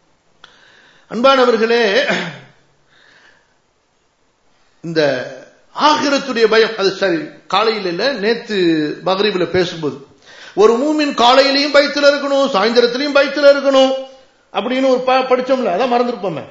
அன்பானவர்களே இந்த ஆகிரத்துடைய பயம் அது சரி காலையில் இல்ல நேத்து மகரீபில் பேசும்போது ஒரு மூமின் காலையிலையும் பயத்தில் இருக்கணும் சாயந்தரத்திலையும் பயத்தில் இருக்கணும் அப்படின்னு ஒரு படிச்சோம்ல அதான் மறந்துருப்போமே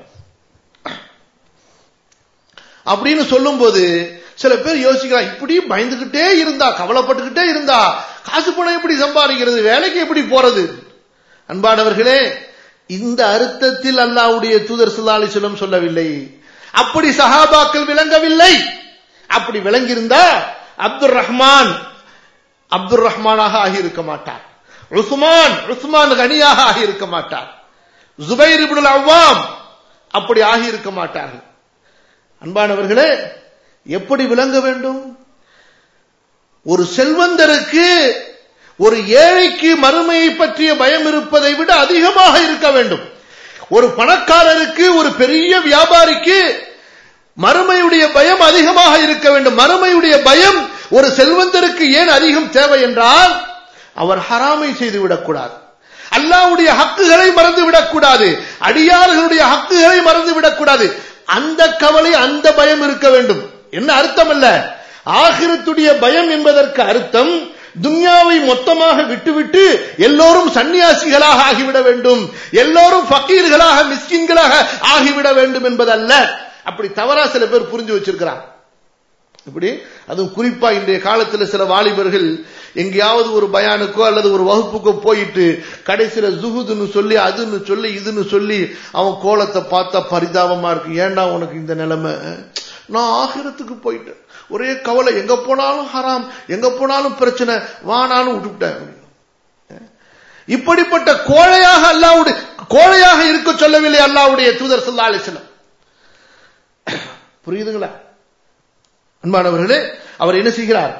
அப்படின்னு சொல்லும் போது சில பேர் யோசிக்கிறான் இப்படி பயந்துகிட்டே இருந்தா கவலைப்பட்டுக்கிட்டே இருந்தா காசு பணம் எப்படி சம்பாதிக்கிறது வேலைக்கு எப்படி போறது அன்பானவர்களே இந்த அர்த்தத்தில் அல்லாவுடைய தூதர் சுல்லாலி சொல்லம் சொல்லவில்லை அப்படி சஹாபாக்கள் விளங்கவில்லை அப்படி விளங்கியிருந்தா அப்துல் ரஹ்மான் அப்துல் ரஹ்மானாக ஆகியிருக்க மாட்டார் உஸ்மான் உஸ்மான் கனியாக ஆகியிருக்க மாட்டார் ஜுபைர் இப்னுல் அவ்வாம் அப்படி ஆகியிருக்க மாட்டார்கள் அன்பானவர்களே எப்படி விளங்க வேண்டும் ஒரு செல்வந்தருக்கு ஒரு ஏழைக்கு மறுமையை பற்றிய பயம் இருப்பதை விட அதிகமாக இருக்க வேண்டும் ஒரு பணக்காரருக்கு ஒரு பெரிய வியாபாரிக்கு மறுமையுடைய பயம் அதிகமாக இருக்க வேண்டும் மறுமையுடைய பயம் ஒரு செல்வந்தருக்கு ஏன் அதிகம் தேவை என்றால் அவர் ஹராமை செய்து விடக்கூடாது அல்லாவுடைய ஹக்குகளை மறந்து விடக்கூடாது அடியார்களுடைய ஹக்குகளை மறந்து விடக்கூடாது அந்த கவலை அந்த பயம் இருக்க வேண்டும் என்ன அர்த்தம் அல்ல ஆகிரத்துடைய பயம் என்பதற்கு அர்த்தம் துன்யாவை மொத்தமாக விட்டுவிட்டு எல்லோரும் சன்னியாசிகளாக ஆகிவிட வேண்டும் எல்லோரும் ஃபக்கீர்களாக மிஸ்கின்களாக ஆகிவிட வேண்டும் என்பதல்ல அப்படி தவறா சில பேர் புரிஞ்சு வச்சிருக்கிறார் இப்படி அதுவும் குறிப்பா இன்றைய காலத்துல சில வாலிபர்கள் எங்கேயாவது ஒரு பயானுக்கோ அல்லது ஒரு வகுப்புக்கோ போயிட்டு கடைசியில ஜுகுதுன்னு சொல்லி அதுன்னு சொல்லி இதுன்னு சொல்லி அவன் கோலத்தை பார்த்தா பரிதாபமா இருக்கு ஏண்டா உனக்கு இந்த நிலைமை நான் ஆகிரத்துக்கு போயிட்டேன் ஒரே கவலை எங்க போனாலும் ஹராம் எங்க போனாலும் பிரச்சனை வானாலும் விட்டுவிட்டேன் இப்படிப்பட்ட கோழையாக அல்லாவுடைய கோழையாக இருக்க சொல்லவில்லை அல்லாவுடைய தூதர் சொல்லா அலிஸ்லாம் புரியுதுங்களா அன்பானவர்களே அவர் என்ன செய்கிறார்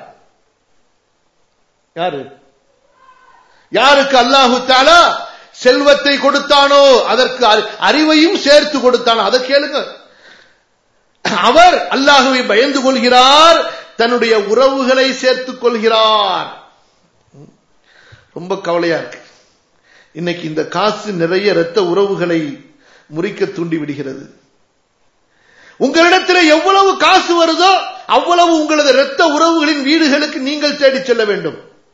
யாரு யாருக்கு அல்லாஹு தாலா செல்வத்தை கொடுத்தானோ அதற்கு அறிவையும் சேர்த்து கொடுத்தானோ அதை கேளுங்க அவர் அல்லாஹுவை பயந்து கொள்கிறார் தன்னுடைய உறவுகளை சேர்த்துக் கொள்கிறார் ரொம்ப கவலையா இருக்கு இன்னைக்கு இந்த காசு நிறைய இரத்த உறவுகளை முறிக்க தூண்டி விடுகிறது உங்களிடத்தில் எவ்வளவு காசு வருதோ அவ்வளவு உங்களது இரத்த உறவுகளின் வீடுகளுக்கு நீங்கள் தேடிச் செல்ல வேண்டும்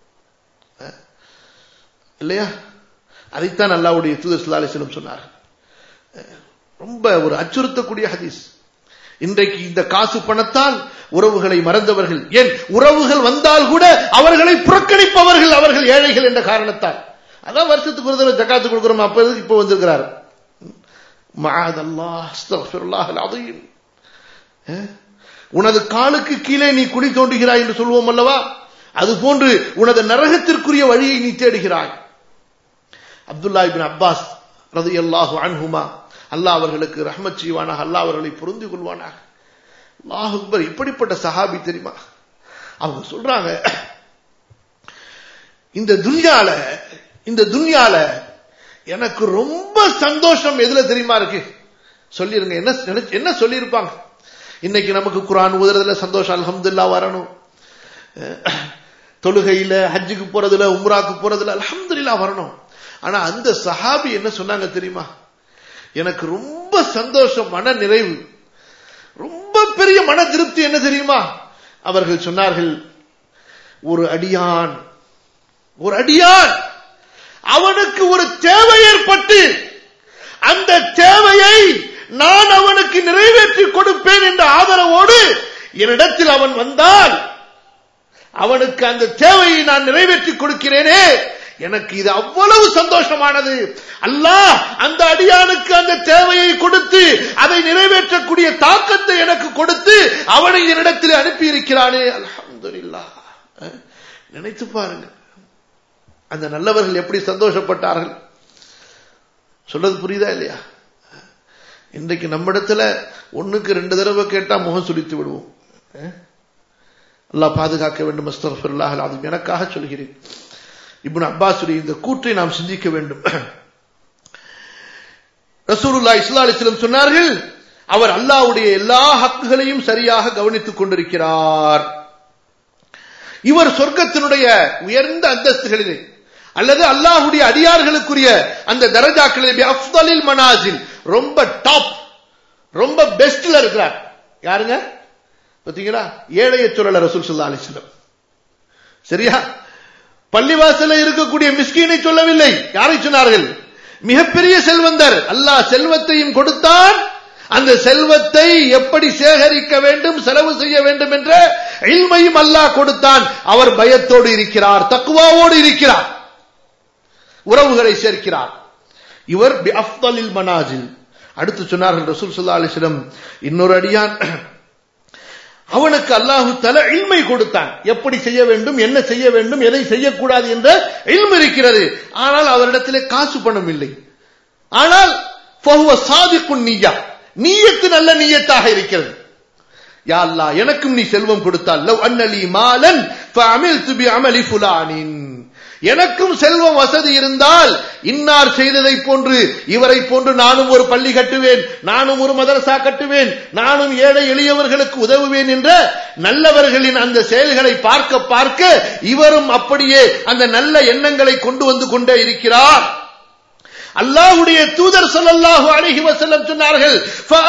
இல்லையா அதைத்தான் அல்லாவுடைய தூதர் சுல்லாலிசனம் சொன்னார் ரொம்ப ஒரு அச்சுறுத்தக்கூடிய ஹதீஸ் இன்றைக்கு இந்த காசு பணத்தால் உறவுகளை மறந்தவர்கள் ஏன் உறவுகள் வந்தால் கூட அவர்களை புறக்கணிப்பவர்கள் அவர்கள் ஏழைகள் என்ற காரணத்தால் அதான் வருஷத்துக்கு ஒரு தடவை ஜக்காத்து கொடுக்கிறோம் அப்ப எதுக்கு இப்ப வந்திருக்கிறார் உனது காலுக்கு கீழே நீ குழி தோண்டுகிறாய் என்று சொல்வோம் அல்லவா அது போன்று உனது நரகத்திற்குரிய வழியை நீ தேடுகிறாய் அப்துல்லா இபின் அப்பாஸ் ரது அல்லாஹு அன்ஹுமா அல்லாஹ் அவர்களுக்கு ரஹ்மத் செய்வானாக அல்லாஹ் அவர்களை பொருந்தி கொள்வானாக அல்லாஹ் அக்பர் இப்படிப்பட்ட சஹாபி தெரியுமா அவங்க சொல்றாங்க இந்த துன்யால இந்த துன்யால எனக்கு ரொம்ப சந்தோஷம் எதுல தெரியுமா இருக்கு சொல்லிருங்க என்ன என்ன சொல்லியிருப்பாங்க இன்னைக்கு நமக்கு குரான் ஊதுறதுல சந்தோஷம் அலமதுல்லா வரணும் தொழுகையில ஹஜ்ஜுக்கு போறதுல உம்ராக்கு போறதுல அலமதுல்லா வரணும் ஆனா அந்த சஹாபி என்ன சொன்னாங்க தெரியுமா எனக்கு ரொம்ப சந்தோஷம் மன நிறைவு ரொம்ப பெரிய மன திருப்தி என்ன தெரியுமா அவர்கள் சொன்னார்கள் ஒரு அடியான் ஒரு அடியான் அவனுக்கு ஒரு தேவை ஏற்பட்டு அந்த தேவையை நான் அவனுக்கு நிறைவேற்றி கொடுப்பேன் என்ற ஆதரவோடு என்னிடத்தில் அவன் வந்தால் அவனுக்கு அந்த தேவையை நான் நிறைவேற்றி கொடுக்கிறேனே எனக்கு இது அவ்வளவு சந்தோஷமானது அல்லாஹ் அந்த அடியானுக்கு அந்த தேவையை கொடுத்து அதை நிறைவேற்றக்கூடிய தாக்கத்தை எனக்கு கொடுத்து அவனை என்னிடத்தில் அனுப்பி இருக்கிறானே அலமதுல்லா நினைத்து பாருங்க அந்த நல்லவர்கள் எப்படி சந்தோஷப்பட்டார்கள் சொல்றது புரியுதா இல்லையா இன்றைக்கு நம்மிடத்துல ஒண்ணுக்கு ரெண்டு தடவை கேட்டா முகம் சுழித்து விடுவோம் அல்லாஹ் பாதுகாக்க வேண்டும் அஸ்தர்ஃபிருல்லாஹ் அது எனக்காக சொல்கிறேன் இப்னு அப்பாசுடைய இந்த கூற்றை நாம் சிந்திக்க வேண்டும் ரசூலுல்லா இஸ்லா அலிஸ்லம் சொன்னார்கள் அவர் அல்லாவுடைய எல்லா ஹக்குகளையும் சரியாக கவனித்துக் கொண்டிருக்கிறார் இவர் சொர்க்கத்தினுடைய உயர்ந்த அந்தஸ்துகளிலே அல்லது அல்லாஹுடைய அடியார்களுக்குரிய அந்த தரஜாக்களில் அஃதலில் மனாசில் ரொம்ப டாப் ரொம்ப பெஸ்ட்ல இருக்கிறார் யாருங்க பாத்தீங்களா ஏழைய சொல்லல ரசூல் சுல்லா அலிஸ்லம் சரியா பள்ளிவாசல இருக்கக்கூடிய மிஸ்கீனை சொல்லவில்லை யாரை சொன்னார்கள் மிகப்பெரிய செல்வந்தர் அல்லாஹ் செல்வத்தையும் கொடுத்தான் அந்த செல்வத்தை எப்படி சேகரிக்க வேண்டும் செலவு செய்ய வேண்டும் என்ற இல்மையும் அல்லாஹ் கொடுத்தான் அவர் பயத்தோடு இருக்கிறார் தக்குவாவோடு இருக்கிறார் உறவுகளை சேர்க்கிறார் இவர் அஃதலில் மனாஜில் அடுத்து சொன்னார்கள் ரசூல் சுல்லா அலிஸ்லம் இன்னொரு அடியான் அவனுக்கு அல்லாஹு தல இல்மை கொடுத்தான் எப்படி செய்ய வேண்டும் என்ன செய்ய வேண்டும் எதை செய்யக்கூடாது என்ற இல்மு இருக்கிறது ஆனால் அவரிடத்திலே காசு பணம் இல்லை ஆனால் சாதிக்கும் நீயா நீயத்து நல்ல நீயத்தாக இருக்கிறது யா அல்லா எனக்கும் நீ செல்வம் கொடுத்தால் லவ் அன்னலி மாலன் ஃபஅமில்து பி அமலி ஃபுலானின் எனக்கும் செல்வம் வசதி இருந்தால் இன்னார் செய்ததை போன்று இவரை போன்று நானும் ஒரு பள்ளி கட்டுவேன் நானும் ஒரு மதரசா கட்டுவேன் நானும் ஏழை எளியவர்களுக்கு உதவுவேன் என்ற நல்லவர்களின் அந்த செயல்களை பார்க்க பார்க்க இவரும் அப்படியே அந்த நல்ல எண்ணங்களை கொண்டு வந்து கொண்டே இருக்கிறார் அல்லாஹுடைய தூதர் சொல்லல்லாஹு அழகி வசல்லம் சொன்னார்கள்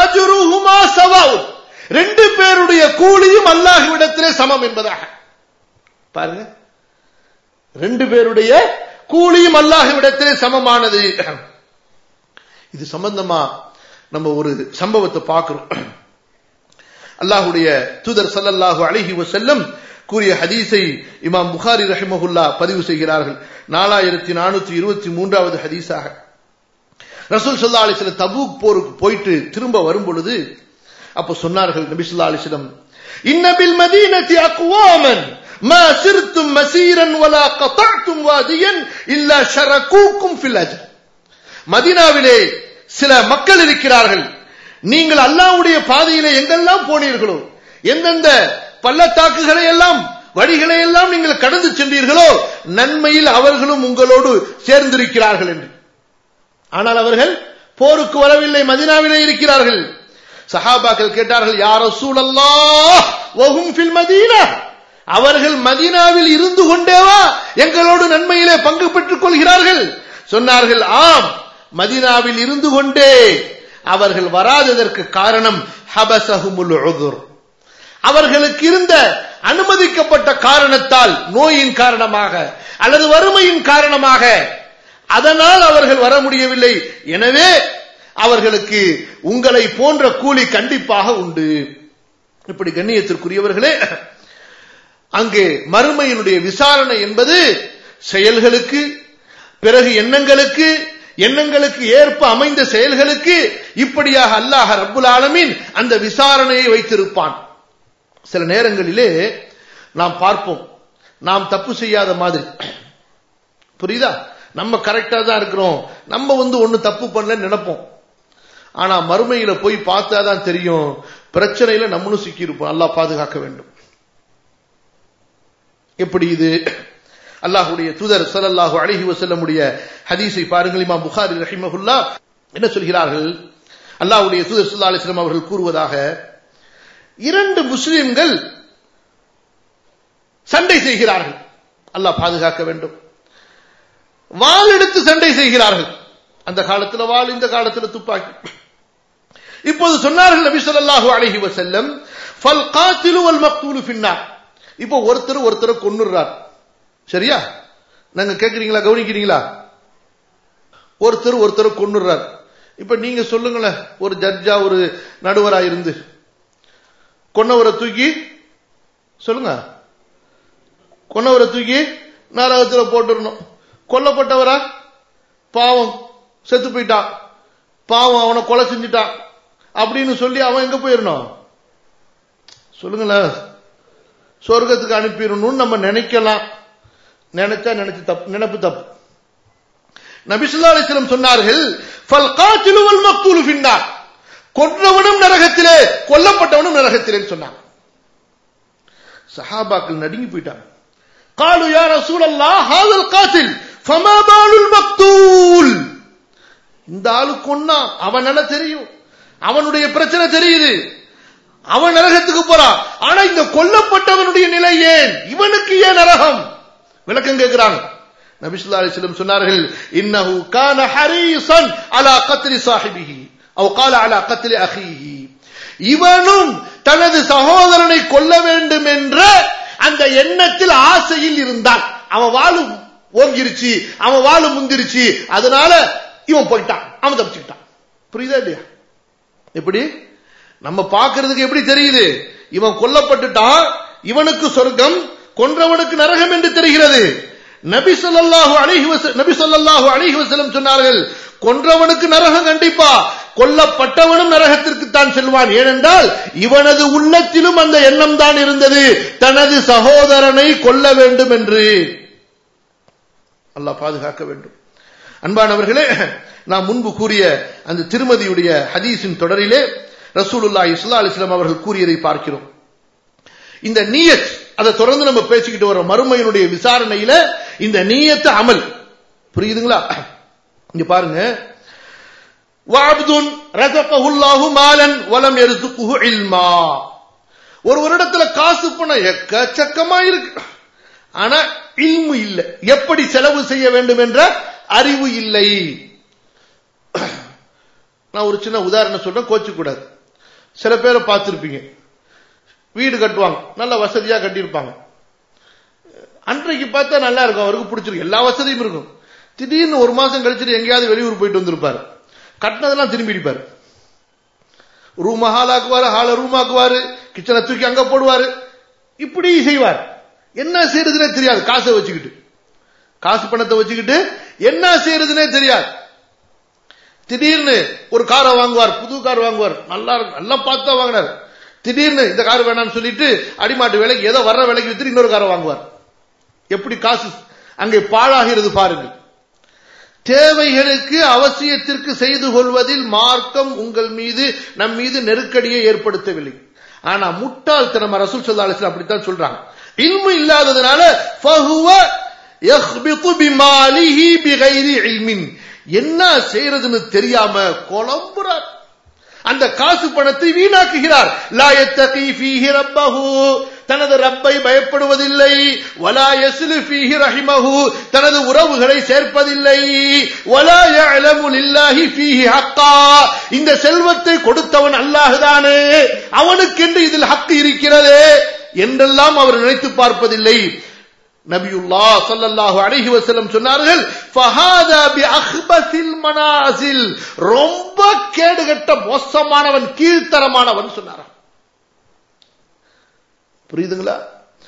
ரெண்டு பேருடைய கூலியும் அல்லாஹுவிடத்திலே சமம் என்பதாக பாருங்க ரெண்டு பேருடைய கூலியும் அல்லாஹுவிடத்திலே சமமானது இது சம்பந்தமா நம்ம ஒரு சம்பவத்தை பார்க்கிறோம் அல்லாஹுடைய தூதர் சல்லல்லாஹு அழகி வசல்லம் கூறிய ஹதீஸை இமாம் புகாரி ரஹிமஹுல்லா பதிவு செய்கிறார்கள் நாலாயிரத்தி நானூத்தி இருபத்தி மூன்றாவது ஹதீஸாக ரசூல் சொல்லா அலிஸ்லம் தபூக் போருக்கு போயிட்டு திரும்ப வரும் பொழுது அப்ப சொன்னார்கள் நபி சொல்லா அலிஸ்லம் இன்னபில் மதீனத்தி அக்வாமன் ما سرتم مسيرا ولا قطعتم واديا الا شركوكم في الاجر மதீனாவிலே சில மக்கள் இருக்கிறார்கள் நீங்கள் அல்லாஹ்வுடைய பாதையிலே எங்கெல்லாம் போனீர்களோ எந்தெந்த பள்ளத்தாக்குகளை எல்லாம் வழிகளை எல்லாம் நீங்கள் கடந்து சென்றீர்களோ நன்மையில் அவர்களும் உங்களோடு சேர்ந்திருக்கிறார்கள் என்று ஆனால் அவர்கள் போருக்கு வரவில்லை மதினாவிலே இருக்கிறார்கள் சஹாபாக்கள் கேட்டார்கள் யார சூழல்லா ஒகும் ஃபில் மதீனா அவர்கள் மதீனாவில் இருந்து கொண்டேவா எங்களோடு நன்மையிலே பங்கு பெற்றுக் கொள்கிறார்கள் சொன்னார்கள் ஆம் மதீனாவில் இருந்து கொண்டே அவர்கள் வராததற்கு காரணம் ஹபசஹுமுல் உதுர் அவர்களுக்கு இருந்த அனுமதிக்கப்பட்ட காரணத்தால் நோயின் காரணமாக அல்லது வறுமையின் காரணமாக அதனால் அவர்கள் வர முடியவில்லை எனவே அவர்களுக்கு உங்களை போன்ற கூலி கண்டிப்பாக உண்டு இப்படி கண்ணியத்திற்குரியவர்களே அங்கே மறுமையினுடைய விசாரணை என்பது செயல்களுக்கு பிறகு எண்ணங்களுக்கு எண்ணங்களுக்கு ஏற்ப அமைந்த செயல்களுக்கு இப்படியாக அல்லாஹ் ரப்புல் ஆலமீன் அந்த விசாரணையை வைத்திருப்பான் சில நேரங்களிலே நாம் பார்ப்போம் நாம் தப்பு செய்யாத மாதிரி புரியுதா நம்ம கரெக்டா தான் இருக்கிறோம் நம்ம வந்து ஒண்ணு தப்பு பண்ணல நினைப்போம் ஆனா மறுமையில போய் பார்த்தா தான் தெரியும் பிரச்சனையில நம்மளும் சிக்கியிருப்போம் அல்லாஹ் பாதுகாக்க வேண்டும் எப்படி இது அல்லாஹுடைய தூதர் ஸல்லல்லாஹு அலைஹி வஸல்லமுடைய ஹதீஸை பாருங்கள் இமாம் புகாரி ரஹிமஹுல்லா என்ன சொல்கிறார்கள் அல்லாஹ்வுடைய தூதர் ஸல்லல்லாஹு அலைஹி வஸல்லம் அவர்கள் கூறுவதாக இரண்டு முஸ்லிம்கள் சண்டை செய்கிறார்கள் அல்லாஹ் பாதுகாக்க வேண்டும் வாள் எடுத்து சண்டை செய்கிறார்கள் அந்த காலத்துல வாள் இந்த காலத்துல துப்பாக்கி இப்போது சொன்னார்கள் நபி ஸல்லல்லாஹு அலைஹி வஸல்லம் ஃபல் காத்திலு வல் மக்தூலு ஃபின்னார் இப்போ ஒருத்தர் ஒருத்தரை கொன்னுறார் சரியா நாங்க கேக்குறீங்களா கவனிக்கிறீங்களா ஒருத்தர் ஒருத்தரை கொன்னுறார் இப்ப நீங்க சொல்லுங்களேன் ஒரு ஜட்ஜா ஒரு நடுவரா இருந்து கொன்னவரை தூக்கி சொல்லுங்க கொன்னவரை தூக்கி நரகத்துல போட்டுடணும் கொல்லப்பட்டவரா பாவம் செத்து போயிட்டான் பாவம் அவனை கொலை செஞ்சுட்டான் அப்படின்னு சொல்லி அவன் எங்க போயிடணும் சொல்லுங்களேன் சொர்க்கத்துக்கு அனுப்பிடணும்னு நம்ம நினைக்கலாம் நினைச்சா நினைச்சு தப்பு நினைப்பு தப்பு நபிசுல்லா அலிஸ்லம் சொன்னார்கள் ஃபல் காத்திலு வல் மக்தூலு ஃபின்னார் கொன்றவனும் நரகத்திலே கொல்லப்பட்டவனும் நரகத்திலே சொன்னாங்க சஹாபாக்கள் நடுங்கி போயிட்டாங்க قالوا يا رسول الله هذا القاتل فما بال المقتول இந்த ஆளு கொன்னா அவன் நல்லா தெரியும் அவனுடைய பிரச்சனை தெரியுது அவன் நரகத்துக்கு போறான் ஆனா இந்த கொல்லப்பட்டவனுடைய நிலை ஏன் இவனுக்கு ஏன் நரகம் விளக்கம் கேட்கிறாங்க நபிசுல்லா அலிஸ்லம் சொன்னார்கள் இன்னஹு கான ஹரீசன் அலா கத்ரி சாஹிபிஹி அவ் கால அலா கத்ரி அஹீஹி இவனும் தனது சகோதரனை கொல்ல வேண்டும் என்ற அந்த எண்ணத்தில் ஆசையில் இருந்தான் அவன் வாழு ஓங்கிருச்சு அவன் வாழு முந்திருச்சு அதனால இவன் போயிட்டான் அவன் தப்பிச்சுக்கிட்டான் புரியுதா இல்லையா எப்படி நம்ம பார்க்கிறதுக்கு எப்படி தெரியுது இவன் கொல்லப்பட்டுட்டான் இவனுக்கு சொர்க்கம் கொன்றவனுக்கு நரகம் என்று தெரிகிறது நபி ஸல்லல்லாஹு அலைஹி வஸல்லம் நபி ஸல்லல்லாஹு அலைஹி வஸல்லம் சொன்னார்கள் கொன்றவனுக்கு நரகம் கண்டிப்பா கொல்லப்பட்டவனும் நரகத்திற்கு தான் செல்வான் ஏனென்றால் இவனது உள்ளத்திலும் அந்த எண்ணம் தான் இருந்தது தனது சகோதரனை கொல்ல வேண்டும் என்று அல்லாஹ் பாதுகாக்க வேண்டும் அன்பானவர்களே நாம் முன்பு கூறிய அந்த திருமதியுடைய ஹதீஸின் தொடரிலே ரசூலுல்லாஹி ஸல்லல்லாஹு அலைஹி வஸல்லம் அவர்கள் கூறியதை பார்க்கிறோம் இந்த நீயத் அதை தொடர்ந்து நம்ம பேசிக்கிட்டு வரோம் மறுமையினுடைய விசாரணையில இந்த நீயத்து அமல் புரியுதுங்களா இங்க பாருங்க வாப்துன் ரசகஹுல்லாஹு மாலன் வலம் யர்சுகுஹு இல்மா ஒரு வருடத்துல காசு பணம் எக்கச்சக்கமா இருக்கு ஆனா இல்மு இல்லை எப்படி செலவு செய்ய வேண்டும் என்ற அறிவு இல்லை நான் ஒரு சின்ன உதாரணம் சொல்றேன் கோச்சு கூடாது சில பேரை பார்த்திருப்பீங்க வீடு கட்டுவாங்க நல்ல வசதியா கட்டியிருப்பாங்க அன்றைக்கு பார்த்தா நல்லா இருக்கும் அவருக்கு பிடிச்சிருக்கு எல்லா வசதியும் இருக்கும் திடீர்னு ஒரு மாசம் கழிச்சுட்டு எங்கேயாவது வெளியூர் போயிட்டு வந்திருப்பாரு கட்டினதெல்லாம் திரும்பி அடிப்பாரு ரூம் ஹால் ஆக்குவாரு ஹால ரூம் ஆக்குவாரு கிச்சனை தூக்கி அங்க போடுவாரு இப்படி செய்வார் என்ன செய்யறதுனே தெரியாது காசை வச்சுக்கிட்டு காசு பணத்தை வச்சுக்கிட்டு என்ன செய்யறதுனே தெரியாது திடீர்னு ஒரு காரை வாங்குவார் புது கார் வாங்குவார் நல்லா இருக்கும் நல்லா பார்த்தா வாங்கினார் திடீர்னு இந்த கார் வேணாம்னு சொல்லிட்டு அடிமாட்டு விலைக்கு ஏதோ வர்ற விலைக்கு வித்து இன்னொரு காரை வாங்குவார் எப்படி காசு அங்கே பாழாகிறது பாருங்கள் தேவைகளுக்கு அவசியத்திற்கு செய்து கொள்வதில் மார்க்கம் உங்கள் மீது நம் மீது நெருக்கடியை ஏற்படுத்தவில்லை ஆனா முட்டாள்தனம் ரசூல் சல்லா அலிஸ்லாம் அப்படித்தான் சொல்றாங்க இல்மு இல்லாததுனால ஃபஹுவ யஹ்பிது பிமாலிஹி பிகைரி இல்மின் என்ன செய்யறதுன்னு தெரியாம குழம்புறார் அந்த காசு பணத்தை வீணாக்குகிறார் லா யத்தகி ஃபீஹி ரப்பஹு தனது ரப்பை பயப்படுவதில்லை வலா யஸ்லு ஃபீஹி ரஹிமஹு தனது உறவுகளை சேர்ப்பதில்லை வலா யஅலமு லில்லாஹி ஃபீஹி ஹக்கா இந்த செல்வத்தை கொடுத்தவன் அல்லாஹ்தானே அவனுக்கென்று இதில் ஹக்கு இருக்கிறதே என்றெல்லாம் அவர் நினைத்து பார்ப்பதில்லை நபியுல்லா ஸல்லல்லாஹு அலைஹி வஸல்லம் சொன்னார்கள் ஃபஹாதா பி அஹ்பஸில் மனாசில் ரொம்ப கேடுகட்ட மோசமானவன் கீழ்த்தரமானவன் சொன்னாராம் புரியுதுங்களா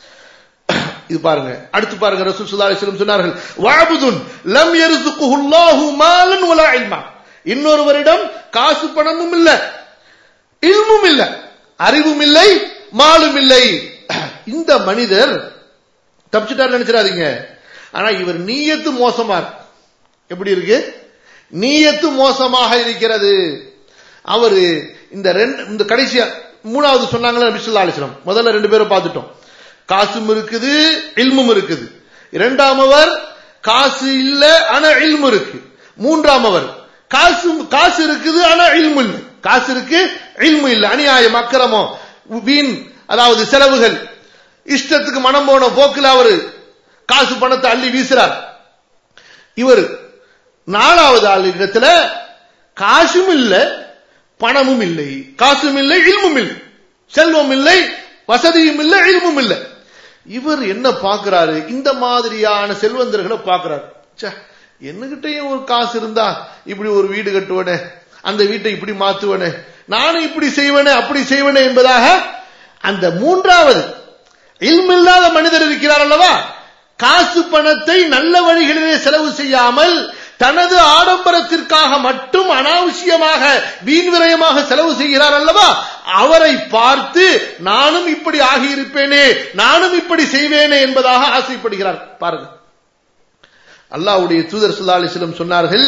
இது பாருங்க அடுத்து பாருங்க ரசூல் ஸல்லல்லாஹு அலைஹி வஸல்லம் சொன்னார்கள் வஅபுதுன் லம் யர்சுகுஹு அல்லாஹு மாலன் வலா இல்மா இன்னொருவரிடம் காசு பணமும் இல்ல இல்மும் இல்ல அறிவும் இல்லை மாலும் இல்லை இந்த மனிதர் தப்பிச்சுட்டார் நினைச்சிடாதீங்க ஆனா இவர் நீயத்து மோசமா இருக்கு எப்படி இருக்கு நீயத்து மோசமாக இருக்கிறது அவரு இந்த ரெண்டு இந்த கடைசியா மூணாவது சொன்னாங்களே நபிசுல்லா அலிஸ்லாம் முதல்ல ரெண்டு பேரும் பார்த்துட்டோம் காசும் இருக்குது இல்மும் இருக்குது இரண்டாம் அவர் காசு இல்ல ஆனா இல்மு இருக்கு மூன்றாம் அவர் காசு காசு இருக்குது ஆனா இல்மு இல்லை காசு இருக்கு இல்மு இல்லை அநியாயம் அக்கிரமம் வீண் அதாவது செலவுகள் இஷ்டத்துக்கு மனம் போன போக்கில் அவரு காசு பணத்தை அள்ளி வீசுறார் இவர் நாலாவது ஆள் இடத்துல காசும் இல்லை பணமும் இல்லை காசும் இல்லை இல்மும் இல்லை செல்வம் இல்லை வசதியும் இல்லை இல்மும் இல்லை இவர் என்ன பார்க்கிறாரு இந்த மாதிரியான செல்வந்தர்களை பார்க்கிறாரு ச்சே, என்னகிட்டயும் ஒரு காசு இருந்தா இப்படி ஒரு வீடு கட்டுவனே அந்த வீட்டை இப்படி மாத்துவனே நானும் இப்படி செய்வனே அப்படி செய்வனே என்பதாக அந்த மூன்றாவது இல்மில்லாத மனிதர் இருக்கிறார் அல்லவா காசு பணத்தை நல்ல வழிகளிலே செலவு செய்யாமல் தனது ஆடம்பரத்திற்காக மட்டும் அனாவசியமாக வீண் விரயமாக செலவு செய்கிறார் அல்லவா அவரை பார்த்து நானும் இப்படி ஆகியிருப்பேனே நானும் இப்படி செய்வேனே என்பதாக ஆசைப்படுகிறார் பாருங்க அல்லாஹ்வுடைய தூதர் ஸல்லல்லாஹு அலைஹி வஸல்லம் சொன்னார்கள்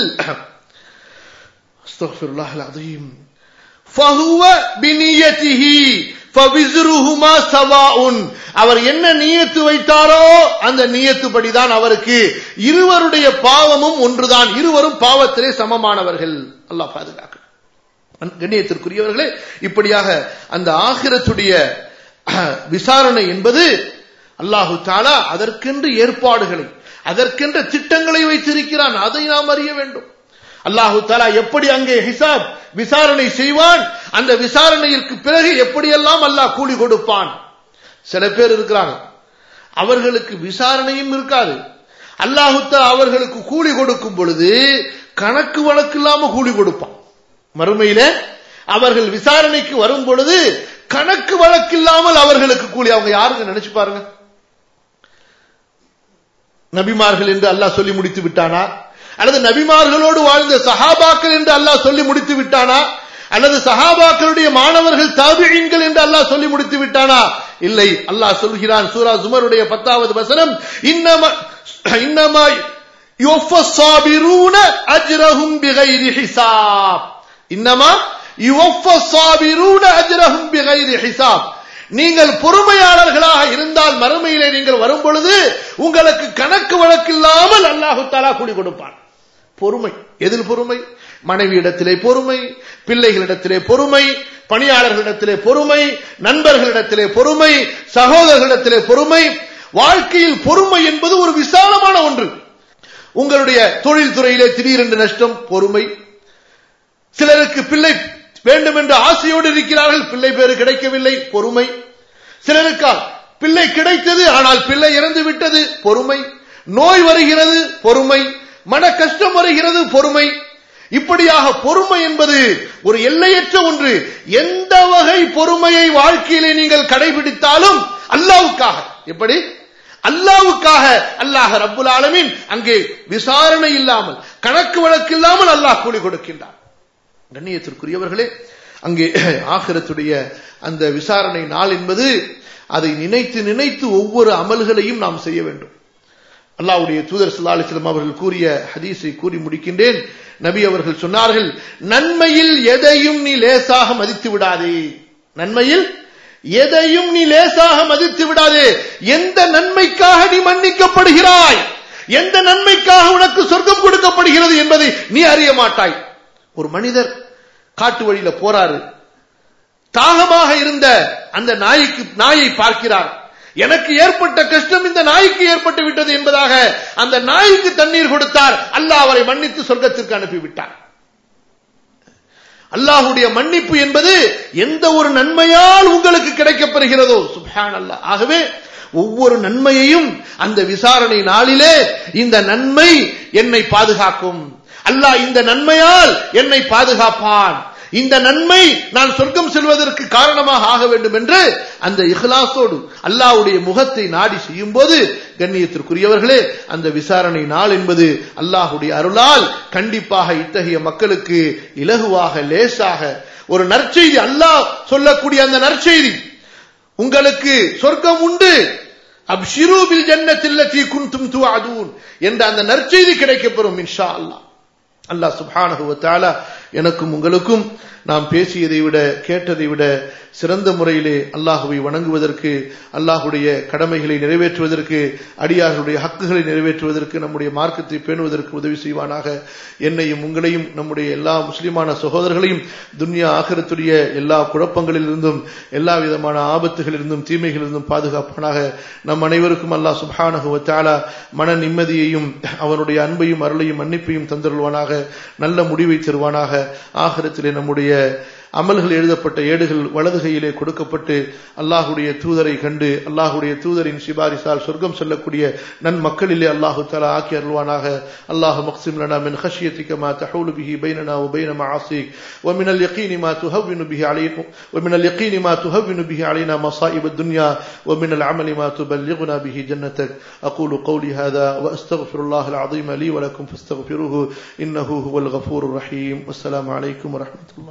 அஸ்தக்ஃபிருல்லாஹ் அலீம் ஃபஹுவ பினியதிஹி ஃபவிஸ்ருஹுமா சவாஉன் அவர் என்ன நியத்து வைத்தாரோ அந்த நியத்துப்படிதான் அவருக்கு இருவருடைய பாவமும் ஒன்றுதான் இருவரும் பாவத்திலே சமமானவர்கள் அல்லாஹ் பாதுகாக்க கண்ணியத்திற்குரியவர்களே இப்படியாக அந்த ஆகிரத்துடைய விசாரணை என்பது அல்லாஹு தாலா அதற்கென்று ஏற்பாடுகளை அதற்கென்ற திட்டங்களை வைத்திருக்கிறான் அதை நாம் அறிய வேண்டும் அல்லாஹு தாலா எப்படி அங்கே ஹிசாப் விசாரணை செய்வான் அந்த விசாரணையிற்கு பிறகு எப்படியெல்லாம் அல்லாஹ் கூலி கொடுப்பான் சில பேர் இருக்கிறாங்க அவர்களுக்கு விசாரணையும் இருக்காது அல்லாஹு தாலா அவர்களுக்கு கூலி கொடுக்கும் பொழுது கணக்கு வழக்கு இல்லாம கூலி கொடுப்பான் மறுமையில அவர்கள் விசாரணைக்கு வரும் பொழுது கணக்கு வழக்கு இல்லாமல் அவர்களுக்கு கூலி அவங்க யாருங்க நினைச்சு பாருங்க நபிமார்கள் என்று அல்லாஹ் சொல்லி முடித்து விட்டானா அல்லது நபிமார்களோடு வாழ்ந்த சஹாபாக்கள் என்று அல்லாஹ் சொல்லி முடித்து விட்டானா அல்லது சஹாபாக்களுடைய மாணவர்கள் தாபியீன்கள் என்று அல்லாஹ் சொல்லி முடித்து விட்டானா இல்லை அல்லாஹ் சொல்கிறான் சூரா ஜுமருடைய பத்தாவது வசனம் இன்னமா இன்னமா யுஃபஸ்ஸாபிரூன அஜ்ரஹும் பிகைரி ஹிசாப் இன்னமா யுஃபஸ்ஸாபிரூன அஜ்ரஹும் பிகைரி ஹிசாப் நீங்கள் பொறுமையாளர்களாக இருந்தால் மறுமையிலே நீங்கள் வரும் பொழுது உங்களுக்கு கணக்கு வழக்கில்லாமல் அல்லாஹு தாலா கூலி கொடுப்பான் பொறுமை எதில் பொறுமை மனைவியிடத்திலே பொறுமை பிள்ளைகளிடத்திலே பொறுமை பணியாளர்களிடத்திலே பொறுமை நண்பர்களிடத்திலே பொறுமை சகோதரர்களிடத்திலே பொறுமை வாழ்க்கையில் பொறுமை என்பது ஒரு விசாலமான ஒன்று உங்களுடைய தொழில் துறையிலே திடீரென்று நஷ்டம் பொறுமை சிலருக்கு பிள்ளை வேண்டும் என்ற ஆசையோடு இருக்கிறார்கள் பிள்ளை பேரு கிடைக்கவில்லை பொறுமை சிலருக்கா பிள்ளை கிடைத்தது ஆனால் பிள்ளை இறந்து விட்டது பொறுமை நோய் வருகிறது பொறுமை மன கஷ்டம் வருகிறது பொறுமை இப்படியாக பொறுமை என்பது ஒரு எல்லையற்ற ஒன்று எந்த வகை பொறுமையை வாழ்க்கையிலே நீங்கள் கடைபிடித்தாலும் அல்லாவுக்காக எப்படி அல்லாவுக்காக அல்லாஹ் ரப்புல் ஆலமீன் அங்கே விசாரணை இல்லாமல் கணக்கு வழக்கு இல்லாமல் அல்லாஹ் கூலி கொடுக்கின்றான் கண்ணியத்திற்குரியவர்களே அங்கே ஆகிரத்துடைய அந்த விசாரணை நாள் என்பது அதை நினைத்து நினைத்து ஒவ்வொரு அமல்களையும் நாம் செய்ய வேண்டும் அல்லாவுடைய தூதர் சல்லா அலிஸ்லாம் அவர்கள் கூறிய ஹதீஸை கூறி முடிக்கின்றேன் நபி அவர்கள் சொன்னார்கள் நன்மையில் எதையும் நீ லேசாக மதித்து விடாதே நன்மையில் எதையும் நீ லேசாக மதித்து விடாதே எந்த நன்மைக்காக நீ மன்னிக்கப்படுகிறாய் எந்த நன்மைக்காக உனக்கு சொர்க்கம் கொடுக்கப்படுகிறது என்பதை நீ அறிய மாட்டாய் ஒரு மனிதர் காட்டு வழியில போறாரு தாகமாக இருந்த அந்த நாய்க்கு நாயை பார்க்கிறார் எனக்கு ஏற்பட்ட கஷ்டம் இந்த நாய்க்கு ஏற்பட்டு விட்டது என்பதாக அந்த நாய்க்கு தண்ணீர் கொடுத்தார் அல்லாஹ் அவரை மன்னித்து சொர்க்கத்திற்கு அனுப்பிவிட்டார் அல்லாஹுடைய மன்னிப்பு என்பது எந்த ஒரு நன்மையால் உங்களுக்கு கிடைக்கப்பெறுகிறதோ சுப்ஹான் அல்லாஹ் ஆகவே ஒவ்வொரு நன்மையையும் அந்த விசாரணை நாளிலே இந்த நன்மை என்னை பாதுகாக்கும் அல்லாஹ் இந்த நன்மையால் என்னை பாதுகாப்பான் இந்த நன்மை நான் சொர்க்கம் செல்வதற்கு காரணமாக ஆக வேண்டும் என்று அந்த இஹ்லாசோடு அல்லாஹ்வுடைய முகத்தை நாடி செய்யும் போது கண்ணியத்திற்குரியவர்களே அந்த விசாரணை நாள் என்பது அல்லாஹுடைய அருளால் கண்டிப்பாக இத்தகைய மக்களுக்கு இலகுவாக லேசாக ஒரு நற்செய்தி அல்லாஹ் சொல்லக்கூடிய அந்த நற்செய்தி உங்களுக்கு சொர்க்கம் உண்டு அப்ஷிரூபில் ஜன்னத்தில்லத்தி குந்தும் துவாதூன் என்ற அந்த நற்செய்தி கிடைக்கப்பெறும் இன்ஷா அல்லாஹ் அல்லாஹ் சுப்ஹானஹு வ தஆலா எனக்கும் உங்களுக்கும் நாம் பேசியதை விட கேட்டதை விட சிறந்த முறையிலே அல்லாஹுவை வணங்குவதற்கு அல்லாஹுடைய கடமைகளை நிறைவேற்றுவதற்கு அடியார்களுடைய ஹக்குகளை நிறைவேற்றுவதற்கு நம்முடைய மார்க்கத்தை பேணுவதற்கு உதவி செய்வானாக என்னையும் உங்களையும் நம்முடைய எல்லா முஸ்லிமான சகோதரர்களையும் துன்யா ஆகரத்துடைய எல்லா குழப்பங்களிலிருந்தும் எல்லா விதமான ஆபத்துகளிலிருந்தும் தீமைகளிலிருந்தும் பாதுகாப்பானாக நம் அனைவருக்கும் அல்லாஹ் சுப்ஹானஹு வ தஆலா மன நிம்மதியையும் அவனுடைய அன்பையும் அருளையும் மன்னிப்பையும் தந்தருள்வானாக நல்ல முடிவை தருவானாக ஆகரத்திலே நம்முடைய அமல்கள் எழுதப்பட்ட ஏடுகள் வலது கையிலே கொடுக்கப்பட்டு அல்லாஹுடைய தூதரை கண்டு அல்லாஹுடைய தூதரின் சிபாரிசால் சொர்க்கம் செல்லக்கூடிய நன்மக்களிலே அல்லாஹு தலா ஆக்கி அருள்வானாக அல்லாஹ் மக்சிம் லனா மின் خشيتك ما تحول به بيننا وبين معاصيك ومن اليقين ما تهون به علينا ومن اليقين ما تهون به علينا مصائب الدنيا ومن العمل ما تبلغنا به جنتك أقول قولي هذا وأستغفر الله العظيم لي ولكم فاستغفروه إنه هو الغفور الرحيم والسلام عليكم ورحمة الله